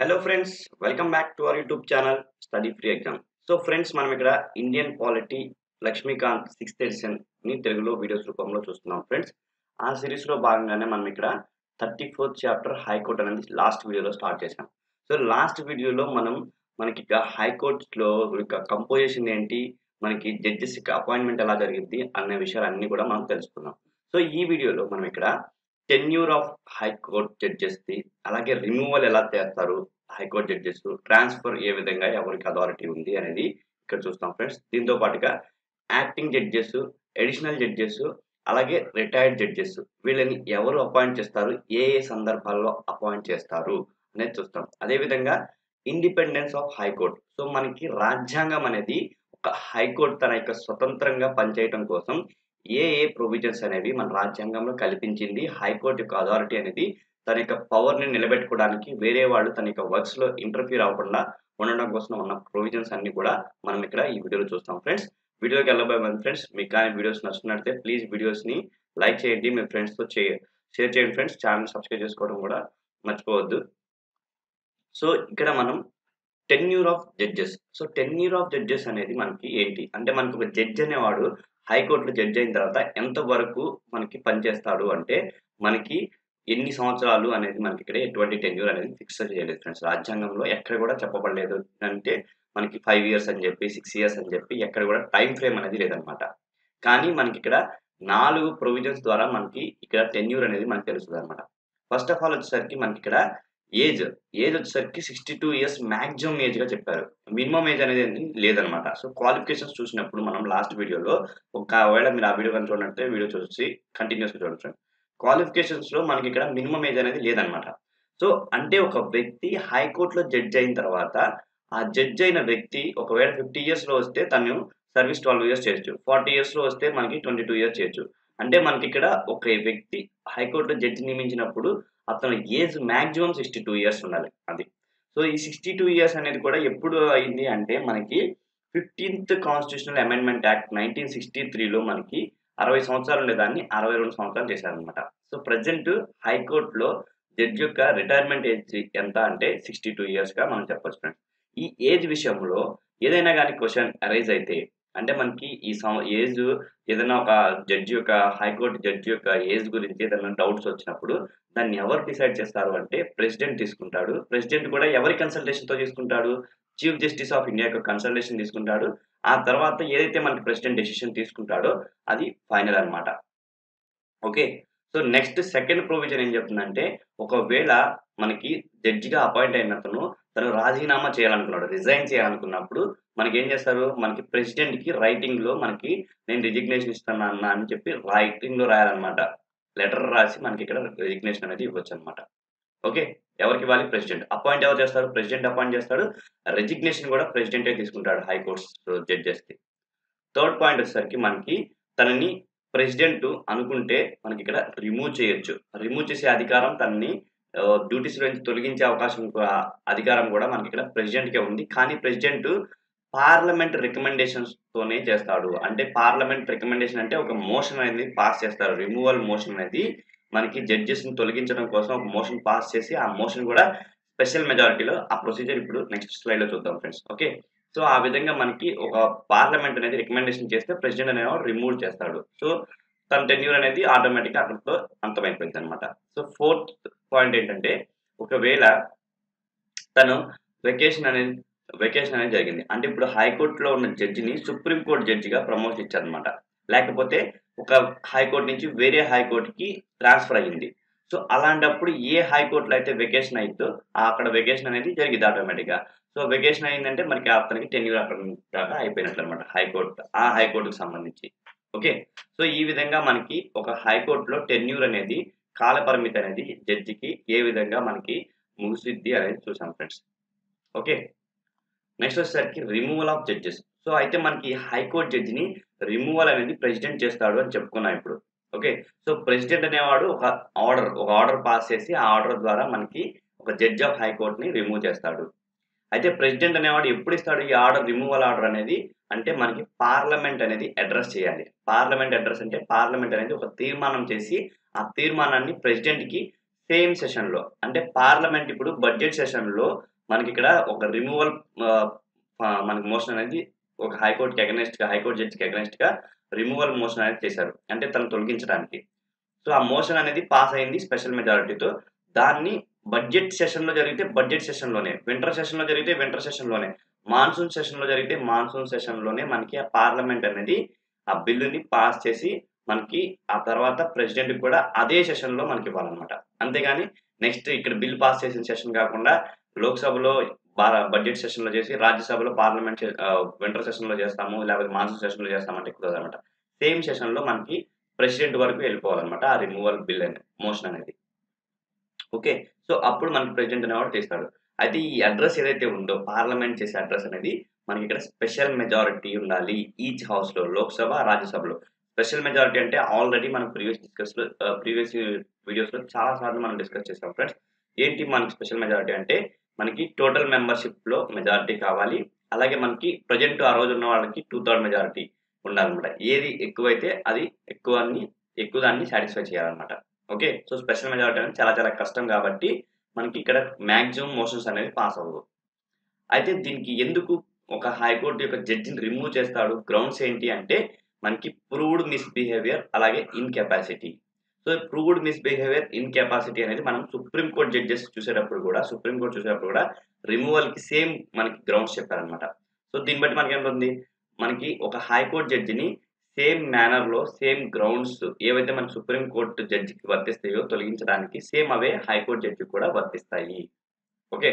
hello friends welcome back to our YouTube channel study free exam so friends మనం ఇక్కడ Indian polity Laxmikanth sixth edition ని తెలుగులో videos రూపంలో చూస్తున్నాం ఫ్రెండ్స్ ఆ సిరీస్ లో భాగంగానే మనం ఇక్కడ థర్టీ ఫోర్త్ చాప్టర్ హైకోర్ట్ అనేది లాస్ట్ వీడియోలో స్టార్ట్ చేసాం సో లాస్ట్ వీడియోలో మనం మనకి ఇక హైకోర్టులో యొక్క కంపోజిషన్ ఏంటి మనకి జడ్జెస్ అపాయింట్మెంట్ ఎలా జరిగింది అనే విషయాలన్నీ కూడా మనం తెలుసుకున్నాం సో ఈ వీడియోలో మనం ఇక్కడ tenure of high court judges the అలాగే రిమూవల్ ఎలా చేస్తారు హైకోర్ట్ జడ్జెస్ ట్రాన్స్ఫర్ ఏ విధంగా ఎవరికి అథారిటీ ఉంది అనేది ఇక్కడ చూస్తాం ఫ్రెండ్స్ దీంతో పాటుగా యాక్టింగ్ జడ్జెస్ అడిషనల్ జడ్జెస్ అలాగే రిటైర్డ్ జడ్జెస్ వీళ్ళని ఎవరు అపాయింట్ చేస్తారు ఏ ఏ సందర్భాల్లో అపాయింట్ చేస్తారు అనేది చూస్తాం అదేవిధంగా ఇండిపెండెన్స్ ఆఫ్ హైకోర్ట్ సో మనకి రాజ్యాంగం అనేది ఒక హైకోర్టు తన యొక్క స్వతంత్రంగా పనిచేయడం కోసం ఏ ఏ ప్రొవిజన్స్ అనేవి మన రాజ్యాంగంలో కల్పించింది హైకోర్టు యొక్క అథారిటీ అనేది తన యొక్క పవర్ ని నిలబెట్టుకోవడానికి వేరే వాళ్ళు తన యొక్క వర్క్స్ లో ఇంటర్ఫీర్ అవ్వకుండా ఉండడం కోసం ఉన్న ప్రొవిజన్స్ అన్ని కూడా మనం ఇక్కడ ఈ వీడియోలో చూస్తాం ఫ్రెండ్స్ వీడియోకి వెళ్ళబోయే మంది ఫ్రెండ్స్ మీకు కానీ వీడియోస్ నచ్చినట్లయితే ప్లీజ్ వీడియోస్ ని లైక్ చేయండి మీ ఫ్రెండ్స్ తో షేర్ చేయండి ఫ్రెండ్స్ ఛానల్ సబ్స్క్రైబ్ చేసుకోవడం కూడా మర్చిపోవద్దు సో ఇక్కడ మనం tenure of judges so tenure of judges అనేది మనకి ఏంటి అంటే మనకి ఒక జడ్జ్ అనేవాడు హైకోర్టులో జడ్జ్ అయిన తర్వాత ఎంత వరకు మనకి పనిచేస్తాడు అంటే మనకి ఎన్ని సంవత్సరాలు అనేది మనకి ఇక్కడ ఎటువంటి టెన్యూర్ అనేది ఫిక్స్ చేయలేదు ఫ్రెండ్స్ రాజ్యాంగంలో ఎక్కడ కూడా చెప్పబడలేదు అంటే మనకి ఫైవ్ ఇయర్స్ అని చెప్పి సిక్స్ ఇయర్స్ అని చెప్పి ఎక్కడ కూడా టైం ఫ్రేమ్ అనేది లేదనమాట కానీ మనకి ఇక్కడ నాలుగు ప్రొవిజన్స్ ద్వారా మనకి ఇక్కడ టెన్యూర్ అనేది మనకి తెలుస్తుంది అనమాట ఫస్ట్ ఆఫ్ ఆల్ వచ్చేసరికి మనకి ఇక్కడ ఏజ్ ఏజ్ వచ్చేసరికి sixty two years maximum age గా చెప్పారు మినిమం ఏజ్ అనేది లేదనమాట సో క్వాలిఫికేషన్స్ చూసినప్పుడు మనం లాస్ట్ వీడియోలో ఒకవేళ మీరు ఆ వీడియో కానీ చూడంటే వీడియో చూసి కంటిన్యూస్ చూడండి క్వాలిఫికేషన్స్ లో మనకి ఇక్కడ మినిమం ఏజ్ అనేది లేదనమాట సో అంటే ఒక వ్యక్తి హైకోర్టులో జడ్జ్ అయిన తర్వాత ఆ జడ్జ్ అయిన వ్యక్తి ఒకవేళ ఫిఫ్టీ ఇయర్స్ లో వస్తే తను సర్వీస్ ట్వెల్వ్ ఇయర్స్ చేయొచ్చు ఫార్టీ ఇయర్స్ లో వస్తే మనకి ట్వంటీ టూ ఇయర్స్ చేయొచ్చు అంటే మనకి ఇక్కడ ఒక వ్యక్తి హైకోర్టులో జడ్జి నియమించినప్పుడు అతను age maximum sixty two years ఉండాలి అది సో ఈ సిక్స్టీ టూ ఇయర్స్ అనేది కూడా ఎప్పుడు అయింది అంటే మనకి fifteenth constitutional amendment act nineteen sixty త్రీలో మనకి అరవై సంవత్సరాలు ఉండేదాన్ని అరవై రెండు సంవత్సరాలు చేశారనమాట సో ప్రజెంట్ హైకోర్టులో జడ్జి యొక్క రిటైర్మెంట్ ఏజ్ ఎంత అంటే సిక్స్టీ టూ ఇయర్స్ గా మనం చెప్పొచ్చు ఫ్రెండ్స్ ఈ ఏజ్ విషయంలో ఏదైనా కానీ క్వశ్చన్ అరైజ్ అయితే అంటే మనకి ఈ ఏజ్ ఏదైనా ఒక జడ్జి యొక్క హైకోర్టు జడ్జి యొక్క ఏజ్ గురించి ఏదైనా డౌట్స్ వచ్చినప్పుడు దాన్ని ఎవరు డిసైడ్ చేస్తారు అంటే ప్రెసిడెంట్ తీసుకుంటాడు ప్రెసిడెంట్ కూడా ఎవరి కన్సల్టేషన్ తో తీసుకుంటాడు చీఫ్ జస్టిస్ ఆఫ్ ఇండియా యొక్క కన్సల్టేషన్ తీసుకుంటాడు ఆ తర్వాత ఏదైతే మనకి ప్రెసిడెంట్ డెసిషన్ తీసుకుంటాడో అది ఫైనల్ అనమాట okay so next second provision ఏం చెప్తుందంటే ఒకవేళ మనకి జడ్జిగా అపాయింట్ అయినతను తను రాజీనామా చేయాలనుకున్నాడు రిజైన్ చేయాలనుకున్నప్పుడు మనకి ఏం చేస్తారు మనకి ప్రెసిడెంట్ కి రైటింగ్ లో మనకి నేను రిజిగ్నేషన్ ఇస్తాను అన్న అని చెప్పి రైటింగ్ లో రాయాలన్నమాట లెటర్ రాసి మనకి ఇక్కడ రిజిగ్నేషన్ అనేది ఇవ్వచ్చు అనమాట ఓకే ఎవరికి ఇవ్వాలి ప్రెసిడెంట్ అపాయింట్ ఎవరు చేస్తారు ప్రెసిడెంట్ అపాయింట్ చేస్తాడు రెజిగ్నేషన్ కూడా ప్రెసిడెంటే తీసుకుంటాడు హైకోర్ట్స్ జడ్జెస్ కి థర్డ్ పాయింట్ వచ్చేసరికి మనకి తనని ప్రెసిడెంట్ అనుకుంటే మనకి ఇక్కడ రిమూవ్ చేయొచ్చు రిమూవ్ చేసే అధికారం తనని డ్యూటీస్ నుంచి తొలగించే అవకాశం అధికారం కూడా మనకి ఇక్కడ ప్రెసిడెంట్ కే ఉంది కానీ ప్రెసిడెంట్ పార్లమెంట్ రికమెండేషన్స్ తోనే చేస్తాడు అంటే పార్లమెంట్ రికమెండేషన్ అంటే ఒక మోషన్ అనేది పాస్ చేస్తారు రిమూవల్ మోషన్ అనేది మనకి జడ్జెస్ ని తొలగించడం కోసం ఒక మోషన్ పాస్ చేసి ఆ మోషన్ కూడా స్పెషల్ మెజారిటీలో ఆ ప్రొసీజర్ ఇప్పుడు నెక్స్ట్ స్లైడ్ లో చూద్దాం ఫ్రెండ్స్ ఓకే సో ఆ విధంగా మనకి ఒక పార్లమెంట్ అనేది రికమెండేషన్ చేస్తే ప్రెసిడెంట్ అనేవాడు రిమూవ్ చేస్తాడు సో తన టెన్యూర్ అనేది ఆటోమేటిక్ గా అక్కడితో అంతమైపోయింది అనమాట సో ఫోర్త్ పాయింట్ ఏంటంటే ఒకవేళ తను వెకేషన్ అనేది వెకేషన్ అనేది జరిగింది అంటే ఇప్పుడు హైకోర్టులో ఉన్న జడ్జిని సుప్రీంకోర్టు జడ్జిగా ప్రమోషన్ ఇచ్చారనమాట లేకపోతే ఒక హైకోర్టు నుంచి వేరే హైకోర్టుకి ట్రాన్స్ఫర్ అయ్యింది సో అలాంటప్పుడు ఏ హైకోర్టులో అయితే వెకేషన్ అయిందో అక్కడ వెకేషన్ అనేది జరిగింది ఆటోమేటిక్గా సో వెకేషన్ అయిందంటే మనకి అతనికి టెన్యూర్ అక్కడ దాకా అయిపోయినట్లు అనమాట హైకోర్టు ఆ హైకోర్టుకు సంబంధించి ఓకే సో ఈ విధంగా మనకి ఒక హైకోర్టులో టెన్యూర్ అనేది కాల పరిమితి అనేది జడ్జికి ఏ విధంగా మనకి ముగిసిద్ది అనేది చూసాం ఫ్రెండ్స్ ఓకే నెక్స్ట్ వచ్చేసరికి రిమూవల్ ఆఫ్ జడ్జెస్ సో అయితే మనకి హైకోర్టు జడ్జిని రిమూవల్ అనేది ప్రెసిడెంట్ చేస్తాడు అని చెప్పుకున్నాం ఇప్పుడు ఓకే సో ప్రెసిడెంట్ అనేవాడు ఒక ఆర్డర్ ఒక ఆర్డర్ పాస్ చేసి ఆ ఆర్డర్ ద్వారా మనకి ఒక జడ్జ్ ఆఫ్ హైకోర్టుని రిమూవ్ చేస్తాడు అయితే ప్రెసిడెంట్ అనేవాడు ఎప్పుడు ఇస్తాడు ఈ ఆర్డర్ రిమూవల్ ఆర్డర్ అనేది అంటే మనకి పార్లమెంట్ అనేది అడ్రస్ చేయాలి పార్లమెంట్ అడ్రస్ అంటే పార్లమెంట్ అనేది ఒక తీర్మానం చేసి ఆ తీర్మానాన్ని ప్రెసిడెంట్ కి సేమ్ సెషన్ లో అంటే పార్లమెంట్ ఇప్పుడు బడ్జెట్ సెషన్ లో మనకి ఇక్కడ ఒక రిమూవల్ మనకి మోషన్ అనేది ఒక హైకోర్టుకి అగనెస్ట్ గా హైకోర్టు జడ్జికి అగనెస్ట్ గా రిమూవల్ మోషన్ అనేది చేశారు అంటే తను తొలగించడానికి సో ఆ మోషన్ అనేది పాస్ అయింది స్పెషల్ మెజారిటీతో దాన్ని బడ్జెట్ సెషన్ లో జరిగితే బడ్జెట్ సెషన్ లోనే వింటర్ సెషన్ లో జరిగితే వింటర్ సెషన్ లోనే మాన్సూన్ సెషన్ లో జరిగితే మాన్సూన్ సెషన్ లోనే మనకి ఆ పార్లమెంట్ అనేది ఆ బిల్లుని పాస్ చేసి మనకి ఆ తర్వాత ప్రెసిడెంట్ కూడా అదే సెషన్ లో మనకి ఇవ్వాలన్నమాట అంతేగాని నెక్స్ట్ ఇక్కడ బిల్ పాస్ చేసిన సెషన్ కాకుండా లోక్సభలో బడ్జెట్ సెషన్ లో చేసి రాజ్యసభలో పార్లమెంట్ వింటర్ సెషన్ లో చేస్తాము లేకపోతే మాన్సూన్ సెషన్ లో చేస్తామంటే కుదరదు అనమాట సేమ్ సెషన్ లో మనకి ప్రెసిడెంట్ వరకు వెళ్ళిపోవాలన్నమాట ఆ రిమూవల్ బిల్ అనేది మోషన్ అనేది ఓకే సో అప్పుడు మనకి ప్రెసిడెంట్ అనేవాడు చేస్తాడు అయితే ఈ అడ్రస్ ఏదైతే ఉందో పార్లమెంట్ చేసే అడ్రస్ అనేది మనకి ఇక్కడ స్పెషల్ మెజారిటీ ఉండాలి ఈచ్ హౌస్ లో లోక్సభ రాజ్యసభలో స్పెషల్ మెజారిటీ అంటే ఆల్రెడీ మనం ప్రీవియస్ డిస్కస్ లో ప్రీవియస్ వీడియోస్ లో చాలా సార్లు మనం డిస్కస్ చేసాం ఫ్రెండ్స్ ఏంటి మనకి స్పెషల్ మెజారిటీ అంటే మనకి టోటల్ మెంబర్షిప్ లో మెజారిటీ కావాలి అలాగే మనకి ప్రజెంట్ ఆ రోజు ఉన్న వాళ్ళకి టూ థర్డ్ మెజారిటీ ఉండాలన్నమాట ఏది ఎక్కువైతే అది ఎక్కువ ఎక్కువ దాన్ని సాటిస్ఫై చేయాలన్నమాట ఓకే సో స్పెషల్ మెజారిటీ అనేది చాలా చాలా కష్టం కాబట్టి మనకి ఇక్కడ మ్యాక్సిమం మోషన్స్ అనేది పాస్ అవ్వదు అయితే దీనికి ఎందుకు ఒక హైకోర్టు యొక్క జడ్జిని రిమూవ్ చేస్తాడు గ్రౌండ్స్ ఏంటి అంటే మనకి ప్రూవ్డ్ మిస్బిహేవియర్ అలాగే incapacity so proved misbehaviour incapacity అనేది మనం సుప్రీం కోర్ట్ జడ్జెస్ చూసేటప్పుడు కూడా సుప్రీం కోర్ట్ చూసేటప్పుడు కూడా రిమూవల్ కి సేమ్ మనకి గ్రౌండ్స్ చెప్పారనమాట సో దీన్ని బట్టి మనకి ఏమిటి మనకి ఒక హైకోర్టు జడ్జిని సేమ్ మేనర్ లో సేమ్ గ్రౌండ్స్ ఏవైతే మనకి సుప్రీం కోర్టు జడ్జికి వర్తిస్తాయో తొలగించడానికి సేమ్ అవే హైకోర్టు జడ్జి కూడా వర్తిస్తాయి ఓకే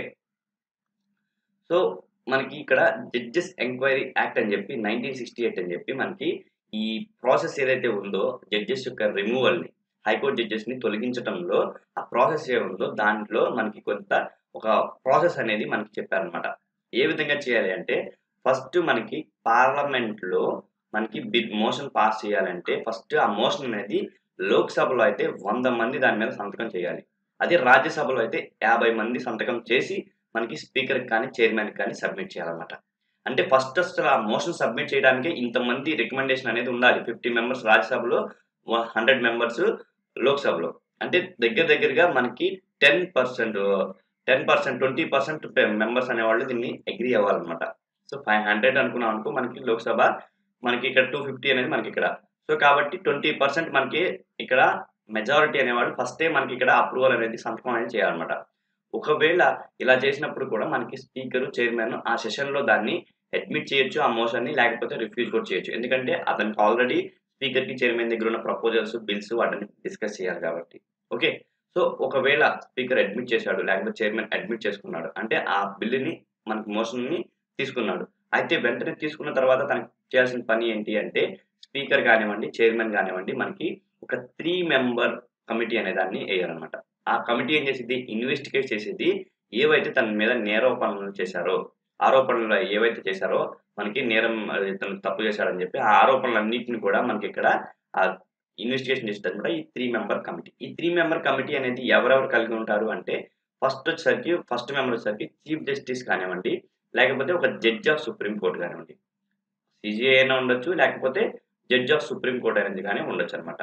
సో మనకి ఇక్కడ జడ్జెస్ ఎంక్వైరీ యాక్ట్ అని చెప్పి నైన్టీన్ సిక్స్టీ ఎయిట్ అని చెప్పి మనకి ఈ ప్రాసెస్ ఏదైతే ఉందో జడ్జెస్ యొక్క రిమూవల్ ని హైకోర్టు జడ్జెస్ ని తొలగించడంలో ఆ ప్రాసెస్ ఏ ఉందో దాంట్లో మనకి కొంత ఒక ప్రాసెస్ అనేది మనకి చెప్పారనమాట ఏ విధంగా చేయాలి అంటే ఫస్ట్ మనకి పార్లమెంట్ లో మనకి బిల్ మోషన్ పాస్ చేయాలంటే ఫస్ట్ ఆ మోషన్ అనేది లోక్సభలో అయితే వంద మంది దాని మీద సంతకం చేయాలి అదే రాజ్యసభలో అయితే యాభై మంది సంతకం చేసి మనకి స్పీకర్ కానీ చైర్మన్ కానీ సబ్మిట్ చేయాలన్నమాట అంటే ఫస్ట్ అసలు ఆ మోషన్ సబ్మిట్ చేయడానికి ఇంతమంది రికమెండేషన్ అనేది ఉండాలి ఫిఫ్టీ మెంబర్స్ రాజ్యసభలో హండ్రెడ్ మెంబర్స్ లోక్సభలో అంటే దగ్గర దగ్గరగా మనకి ten percent ten percent twenty percent members అనేవాళ్ళు దీన్ని అగ్రి అవ్వాలన్నమాట సో ఫైవ్ హండ్రెడ్ అనుకున్నాం అనుకో మనకి లోక్సభ మనకి ఇక్కడ టూ ఫిఫ్టీ అనేది మనకి ఇక్కడ సో కాబట్టి ట్వంటీ పర్సెంట్ మనకి ఇక్కడ మెజారిటీ అనేవాళ్ళు ఫస్టే మనకి ఇక్కడ అప్రూవల్ అనేది సంతకం అనేది చేయాలన్నమాట ఒకవేళ ఇలా చేసినప్పుడు కూడా మనకి స్పీకర్ చైర్మన్ ఆ సెషన్ లో దాన్ని అడ్మిట్ చేయొచ్చు ఆ మోషన్ ని లేకపోతే రిఫ్యూజ్ కూడా చేయొచ్చు ఎందుకంటే అతనికి ఆల్రెడీ స్పీకర్ కి చైర్మన్ దగ్గర ఉన్న ప్రపోజల్స్ బిల్స్ వాటిని డిస్కస్ చేయాలి కాబట్టి ఓకే సో ఒకవేళ స్పీకర్ అడ్మిట్ చేశాడు లేకపోతే చైర్మన్ అడ్మిట్ చేసుకున్నాడు అంటే ఆ బిల్లుని మనకి మోషన్ ని తీసుకున్నాడు అయితే వెంటనే తీసుకున్న తర్వాత తనకి చేయాల్సిన పని ఏంటి అంటే స్పీకర్ కానివ్వండి చైర్మన్ కానివ్వండి మనకి ఒక త్రీ మెంబర్ కమిటీ అనే దాన్ని వేయాలన్నమాట ఆ కమిటీ ఏం చేసింది ఇన్వెస్టిగేట్ చేసేది ఏవైతే తన మీద నేరోపణలు చేశారో ఆరోపణలు ఏవైతే చేశారో మనకి నేరం తను తప్పు చేశాడని చెప్పి ఆ ఆరోపణలన్నింటిని కూడా మనకి ఇక్కడ ఆ ఇన్వెస్టిగేషన్ చేసేది అనమాట ఈ త్రీ మెంబర్ కమిటీ ఈ త్రీ మెంబర్ కమిటీ అనేది ఎవరెవరు కలిగి ఉంటారు అంటే ఫస్ట్ వచ్చేసరికి ఫస్ట్ మెంబర్ వచ్చేసరికి చీఫ్ జస్టిస్ కానివ్వండి లేకపోతే ఒక జడ్జ్ ఆఫ్ సుప్రీం కోర్ట్ కానివ్వండి సిజిఐ అయినా ఉండొచ్చు లేకపోతే జడ్జ్ ఆఫ్ సుప్రీం కోర్ట్ అనేది కానీ ఉండొచ్చు అనమాట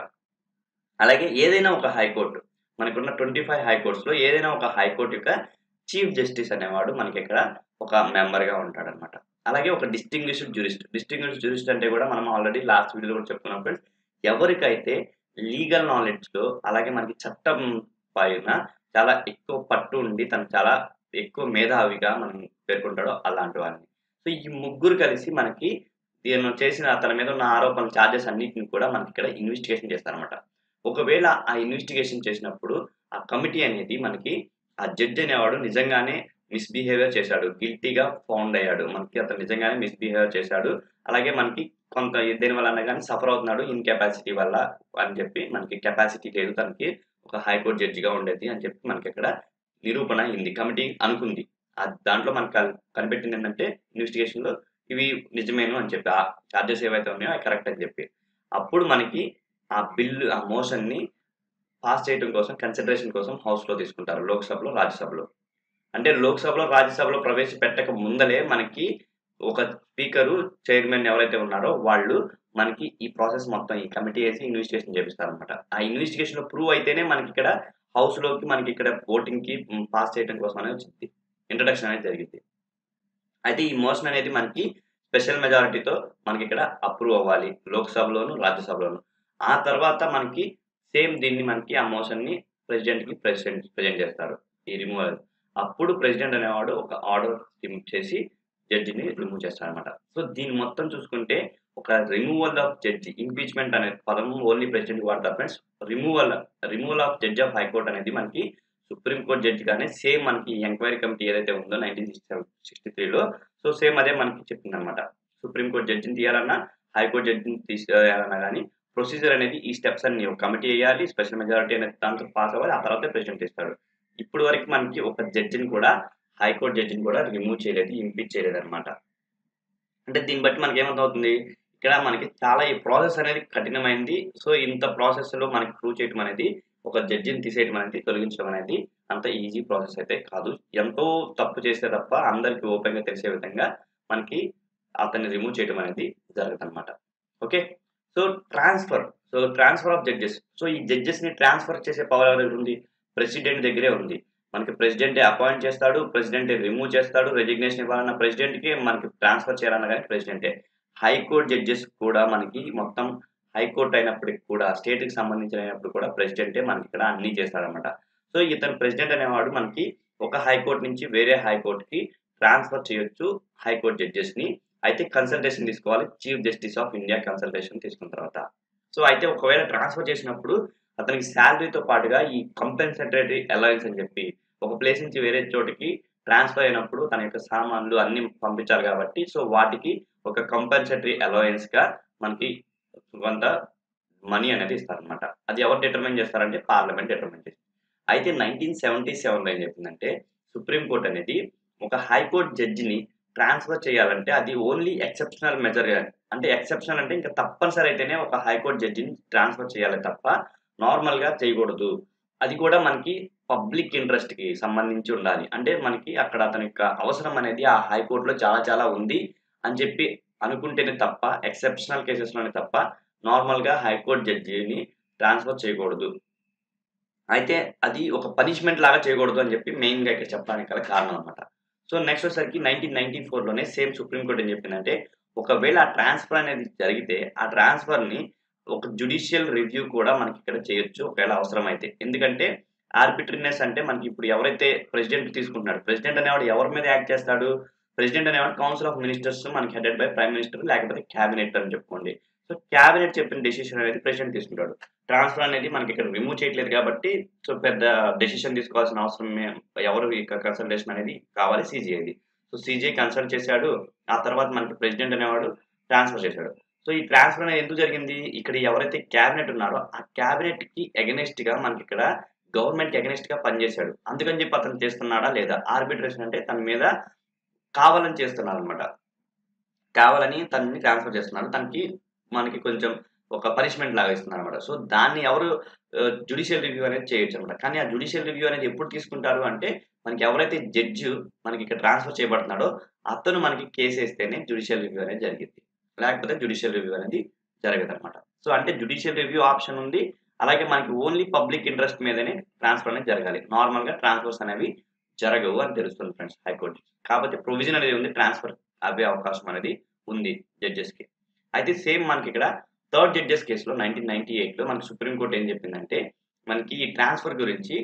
అలాగే ఏదైనా ఒక హైకోర్టు మనకున్న ట్వంటీ ఫైవ్ హైకోర్ట్స్ లో ఏదైనా ఒక హైకోర్టు యొక్క చీఫ్ జస్టిస్ అనేవాడు మనకి ఇక్కడ ఒక మెంబర్ గా ఉంటాడు అనమాట అలాగే ఒక డిస్టింగ్విష్డ్ జూరిస్ట్ డిస్టింగ్విష్డ్ జూరిస్ట్ అంటే కూడా మనం ఆల్రెడీ లాస్ట్ వీడియోలో కూడా చెప్పుకున్నాం ఫ్రెండ్స్ ఎవరికైతే లీగల్ నాలెడ్జ్ లో అలాగే మనకి చట్టం పైన చాలా ఎక్కువ పట్టు ఉండి తను చాలా ఎక్కువ మేధావిగా మనం పేర్కొంటాడో అలాంటి వారిని సో ఈ ముగ్గురు కలిసి మనకి దీన్ని చేసిన అతని మీద ఉన్న ఆరోపణల ఛార్జెస్ అన్నిటిని కూడా మనకి ఇక్కడ ఇన్వెస్టిగేషన్ చేస్తారనమాట ఒకవేళ ఆ ఇన్వెస్టిగేషన్ చేసినప్పుడు ఆ కమిటీ అనేది మనకి ఆ జడ్జ్ అనేవాడు నిజంగానే మిస్బిహేవియర్ చేశాడు గిల్టీగా ఫౌండ్ అయ్యాడు మనకి అతను నిజంగానే మిస్బిహేవియర్ చేశాడు అలాగే మనకి కొంత దేని వల్ల కానీ సఫర్ అవుతున్నాడు ఇన్కెపాసిటీ వల్ల అని చెప్పి మనకి కెపాసిటీ లేదు తనకి ఒక హైకోర్టు జడ్జిగా ఉండేది అని చెప్పి మనకి ఇక్కడ నిరూపణ అయింది కమిటీ అనుకుంది దాంట్లో మనకు కనిపెట్టింది ఏంటంటే ఇన్వెస్టిగేషన్ లో ఇవి నిజమేను అని చెప్పి ఆ చార్జెస్ ఏవైతే ఉన్నాయో అవి కరెక్ట్ అని చెప్పి అప్పుడు మనకి ఆ బిల్లు ఆ మోషన్ ని పాస్ చేయడం కోసం కన్సిడరేషన్ కోసం హౌస్ లో తీసుకుంటారు లోక్సభలో రాజ్యసభలో అంటే లోక్సభలో రాజ్యసభలో ప్రవేశపెట్టక ముందలే మనకి ఒక స్పీకరు చైర్మన్ ఎవరైతే ఉన్నారో వాళ్ళు మనకి ఈ ప్రాసెస్ మొత్తం ఈ కమిటీ వేసి ఇన్వెస్టిగేషన్ చేపిస్తారు అనమాట ఆ ఇన్వెస్టిగేషన్ లో ప్రూవ్ అయితేనే మనకి ఇక్కడ హౌస్ లోకి మనకి ఇక్కడ ఓటింగ్ కి పాస్ చేయడం కోసం అనేది వచ్చింది ఇంట్రడక్షన్ అనేది జరిగింది అయితే ఈ మోషన్ అనేది మనకి స్పెషల్ మెజారిటీతో మనకి ఇక్కడ అప్రూవ్ అవ్వాలి లోక్సభలోను రాజ్యసభలోను ఆ తర్వాత మనకి సేమ్ దీన్ని మనకి ఆ మోషన్ ని ప్రెసిడెంట్ కి ప్రెసిడెంట్ ప్రజెంట్ చేస్తారు ఈ రిమూవల్ అప్పుడు ప్రెసిడెంట్ అనేవాడు ఒక ఆర్డర్ చేసి జడ్జిని రిమూవ్ చేస్తాడు అనమాట సో దీన్ని మొత్తం చూసుకుంటే ఒక రిమూవల్ ఆఫ్ జడ్జి ఇంపీచ్మెంట్ అనే పదం ఓన్లీ ప్రెసిడెంట్ వాడతారు friends removal removal of judge of high court అనేది మనకి సుప్రీంకోర్టు జడ్జి కానీ సేమ్ మనకి ఎంక్వైరీ కమిటీ ఏదైతే ఉందో నైన్టీన్ సిక్స్టీ త్రీలో సో సేమ్ అదే మనకి చెప్పింది అనమాట సుప్రీంకోర్టు జడ్జిని తీయాలన్నా హైకోర్టు జడ్జిని తీసేయాలన్నా కానీ ప్రొసీజర్ అనేది ఈ స్టెప్స్ అన్ని ఒక కమిటీ వేయాలి స్పెషల్ మెజారిటీ అనేది దాంతో పాస్ అవ్వాలి ఆ తర్వాత ప్రెసిడెంట్ ఇస్తాడు ఇప్పుడు వరకు మనకి ఒక జడ్జిని కూడా హైకోర్టు జడ్జిని కూడా రిమూవ్ చేయలేదు ఇంపీచ్ చేయలేదు అనమాట అంటే దీన్ని బట్టి మనకి ఏమవుతుంది ఇక్కడ మనకి చాలా ఈ ప్రాసెస్ అనేది కఠినమైంది సో ఇంత ప్రాసెస్ లో మనకి ప్రూవ్ చేయడం అనేది ఒక జడ్జిని తీసేయడం అనేది తొలగించడం అనేది అంత ఈజీ ప్రాసెస్ అయితే కాదు ఎంతో తప్పు చేస్తే తప్ప అందరికి ఓపెన్ గా తెలిసే విధంగా మనకి అతన్ని రిమూవ్ చేయడం అనేది జరగదు అనమాట okay so transfer so transfer of judges so ఈ జడ్జెస్ ని ట్రాన్స్ఫర్ చేసే పవర్ ఎవరి ఉంది ప్రెసిడెంట్ దగ్గరే ఉంది మనకి ప్రెసిడెంట్ అపాయింట్ చేస్తాడు ప్రెసిడెంట్ రిమూవ్ చేస్తాడు రెజిగ్నేషన్ ఇవ్వాలన్న ప్రెసిడెంట్ కి మనకి ట్రాన్స్ఫర్ చేయాలన్నా కానీ ప్రెసిడెంటే హైకోర్టు జడ్జెస్ కూడా మనకి మొత్తం హైకోర్టు అయినప్పటికి కూడా స్టేట్ కి సంబంధించిన అయినప్పుడు కూడా ప్రెసిడెంటే మనకి ఇక్కడ అన్ని చేస్తాడనమాట సో ఇతను ప్రెసిడెంట్ అనేవాడు మనకి ఒక హైకోర్టు నుంచి వేరే హైకోర్టుకి ట్రాన్స్ఫర్ చేయొచ్చు హైకోర్టు జడ్జెస్ ని అయితే కన్సల్టేషన్ తీసుకోవాలి chief justice of India consultation తీసుకున్న తర్వాత సో అయితే ఒకవేళ ట్రాన్స్ఫర్ చేసినప్పుడు అతనికి శాలరీతో పాటుగా ఈ కంపెన్సేటరీ అలవెన్స్ అని చెప్పి ఒక ప్లేస్ నుంచి వేరే చోటికి ట్రాన్స్ఫర్ అయినప్పుడు తన యొక్క సామాన్లు అన్ని పంపించాలి కాబట్టి సో వాటికి ఒక కంపెన్సేటరీ అలవెన్స్ గా మనకి కొంత మనీ అనేది ఇస్తారనమాట అది ఎవరు డిటర్మైన్ చేస్తారంటే పార్లమెంట్ డిటర్మైన్ చేస్తారు అయితే నైన్టీన్ సెవెంటీ సెవెన్లో ఏం చెప్పిందంటే సుప్రీంకోర్టు అనేది ఒక హైకోర్టు జడ్జిని ట్రాన్స్ఫర్ చేయాలంటే అది ఓన్లీ ఎక్సెప్షనల్ మెజర్ అంటే ఎక్సెప్షనల్ అంటే ఇంకా తప్పనిసరి అయితేనే ఒక హైకోర్టు జడ్జిని ట్రాన్స్ఫర్ చేయాలి తప్ప నార్మల్ గా చేయకూడదు అది కూడా మనకి పబ్లిక్ ఇంట్రెస్ట్ కి సంబంధించి ఉండాలి అంటే మనకి అక్కడ అతని యొక్క అవసరం అనేది ఆ హైకోర్టులో చాలా చాలా ఉంది అని చెప్పి అనుకుంటేనే తప్ప ఎక్సెప్షనల్ కేసెస్ లోనే తప్ప నార్మల్ గా హైకోర్టు జడ్జిని ట్రాన్స్ఫర్ చేయకూడదు అయితే అది ఒక పనిష్మెంట్ లాగా చేయకూడదు అని చెప్పి మెయిన్ గా ఇక్కడ చెప్పడానికి గల కారణం అనమాట సో నెక్స్ట్ వచ్చేసరికి నైన్టీన్ నైన్టీ ఫోర్ లోనే సేమ్ సుప్రీంకోర్టు ఏం చెప్పిందంటే ఒకవేళ ఆ ట్రాన్స్ఫర్ అనేది జరిగితే ఆ ట్రాన్స్ఫర్ ని ఒక జుడిషియల్ రివ్యూ కూడా మనకి ఇక్కడ చేయొచ్చు ఒకవేళ అవసరం అయితే ఎందుకంటే ఆర్బిట్రీనెస్ అంటే మనకి ఇప్పుడు ఎవరైతే ప్రెసిడెంట్ తీసుకుంటున్నాడు ప్రెసిడెంట్ అనేవాడు ఎవరి మీద యాక్ట్ చేస్తాడు ప్రెసిడెంట్ అనేవాడు కౌన్సిల్ ఆఫ్ మినిస్టర్స్ మనకి హెడెడ్ బై ప్రైమ్ మినిస్టర్ లేకపోతే క్యాబినెట్ అని చెప్పుకోండి సో క్యాబినెట్ చెప్పిన డెసిషన్ అనేది ప్రెసిడెంట్ తీసుకుంటాడు ట్రాన్స్ఫర్ అనేది మనకి ఇక్కడ రిమూవ్ చేయట్లేదు కాబట్టి సో పెద్ద డెసిషన్ తీసుకోవాల్సిన అవసరం ఎవరు ఇక కన్సల్టేషన్ అనేది కావాలి సీజీఐది సో సీజీఐ కన్సల్ట్ చేశాడు ఆ తర్వాత మనకి ప్రెసిడెంట్ అనేవాడు ట్రాన్స్ఫర్ చేశాడు సో ఈ ట్రాన్స్ఫర్ అనేది ఎందుకు జరిగింది ఇక్కడ ఎవరైతే క్యాబినెట్ ఉన్నారో ఆ క్యాబినెట్ కి అగెనిస్ట్ గా మనకి ఇక్కడ గవర్నమెంట్ కి అగెనిస్ట్ గా పనిచేశాడు అందుకని చెప్పి అతను చేస్తున్నాడా లేదా ఆర్బిట్రేషన్ అంటే తన మీద కావాలని చేస్తున్నాడు అనమాట కావాలని తనని ట్రాన్స్ఫర్ చేస్తున్నాడు తనకి మనకి కొంచెం ఒక పనిష్మెంట్ లాగా ఇస్తున్నారు అనమాట సో దాన్ని ఎవరు జుడిషియల్ రివ్యూ అనేది చేయొచ్చు అనమాట కానీ ఆ జుడిషియల్ రివ్యూ అనేది ఎప్పుడు తీసుకుంటారు అంటే మనకి ఎవరైతే జడ్జి మనకి ఇక్కడ ట్రాన్స్ఫర్ చేయబడుతున్నాడో అతను మనకి కేసు వేస్తేనే జుడిషియల్ రివ్యూ అనేది జరిగింది లేకపోతే జుడిషియల్ రివ్యూ అనేది జరగదు అనమాట సో అంటే జుడిషియల్ రివ్యూ ఆప్షన్ ఉంది అలాగే మనకి ఓన్లీ పబ్లిక్ ఇంట్రెస్ట్ మీదనే ట్రాన్స్ఫర్ అనేది జరగాలి నార్మల్ గా ట్రాన్స్ఫర్స్ అనేవి జరగవు అని తెలుస్తుంది ఫ్రెండ్స్ హైకోర్టు కాబట్టి ప్రొవిజన్ అనేది ఉంది ట్రాన్స్ఫర్ అవ్వే అవకాశం అనేది ఉంది జడ్జెస్ కి అయితే సేమ్ మనకి ఇక్కడ థర్డ్ జడ్జెస్ కేసులో నైన్టీన్ నైన్టీ ఎయిట్ లో మనకి సుప్రీంకోర్టు ఏం చెప్పిందంటే మనకి ఈ ట్రాన్స్ఫర్ గురించి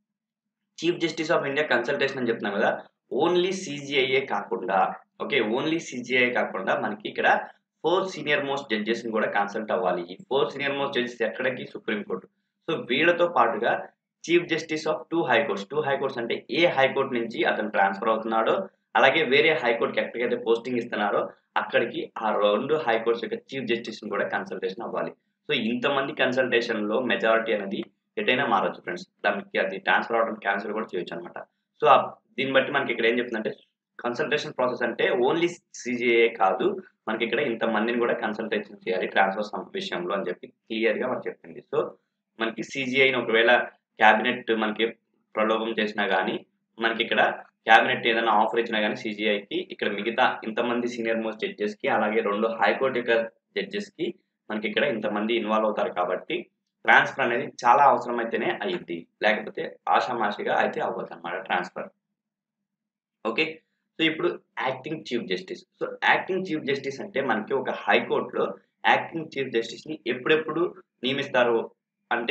chief justice of India consultation అని చెప్తున్నాం కదా ఓన్లీ సిజిఐఏ కాకుండా ఓకే ఓన్లీ సిజిఐ కాకుండా మనకి ఇక్కడ ఫోర్ సీనియర్ మోస్ట్ జడ్జెస్ ని కూడా కన్సల్ట్ అవ్వాలి ఈ ఫోర్ సీనియర్ మోస్ట్ జడ్జెస్ ఎక్కడికి సుప్రీంకోర్టు సో వీళ్ళతో పాటుగా chief justice of two high courts two high courts అంటే ఏ హైకోర్టు నుంచి అతను ట్రాన్స్ఫర్ అవుతున్నాడో అలాగే వేరే హైకోర్టుకి ఎక్కడికైతే పోస్టింగ్ ఇస్తున్నారో అక్కడికి ఆ రెండు హైకోర్ట్స్ యొక్క చీఫ్ జస్టిస్ కూడా కన్సల్టేషన్ అవ్వాలి సో ఇంతమంది కన్సల్టేషన్ లో మెజారిటీ అనేది ఎటైనా మారచ్చు ఫ్రెండ్స్ దానికి అది ట్రాన్స్ఫర్ అవడం క్యాన్సిల్ కూడా చేయొచ్చు అనమాట సో దీన్ని బట్టి మనకి ఇక్కడ ఏం చెప్తుందంటే కన్సల్టేషన్ ప్రాసెస్ అంటే ఓన్లీ సిజిఏ కాదు మనకి ఇక్కడ ఇంత మందిని కూడా కన్సల్టేషన్ చేయాలి ట్రాన్స్ఫర్ విషయంలో అని చెప్పి క్లియర్ గా మనకి చెప్పింది సో మనకి సిజిఐని ఒకవేళ క్యాబినెట్ మనకి ప్రలోభం చేసినా కానీ మనకి ఇక్కడ క్యాబినెట్ ఏదైనా ఆఫర్ ఇచ్చినా కానీ సిజిఐకి ఇక్కడ మిగతా ఇంతమంది సీనియర్ మోస్ట్ జడ్జెస్ కి అలాగే రెండు హైకోర్టు యొక్క జడ్జెస్ కి మనకి ఇక్కడ ఇంతమంది ఇన్వాల్వ్ అవుతారు కాబట్టి ట్రాన్స్ఫర్ అనేది చాలా అవసరమైతేనే అయ్యిద్ది లేకపోతే ఆషామాషిగా అయితే అవ్వదు అనమాట ట్రాన్స్ఫర్ ఓకే సో ఇప్పుడు acting chief justice so acting chief justice అంటే మనకి ఒక హైకోర్టులో యాక్టింగ్ చీఫ్ జస్టిస్ ని ఎప్పుడెప్పుడు నియమిస్తారు అంటే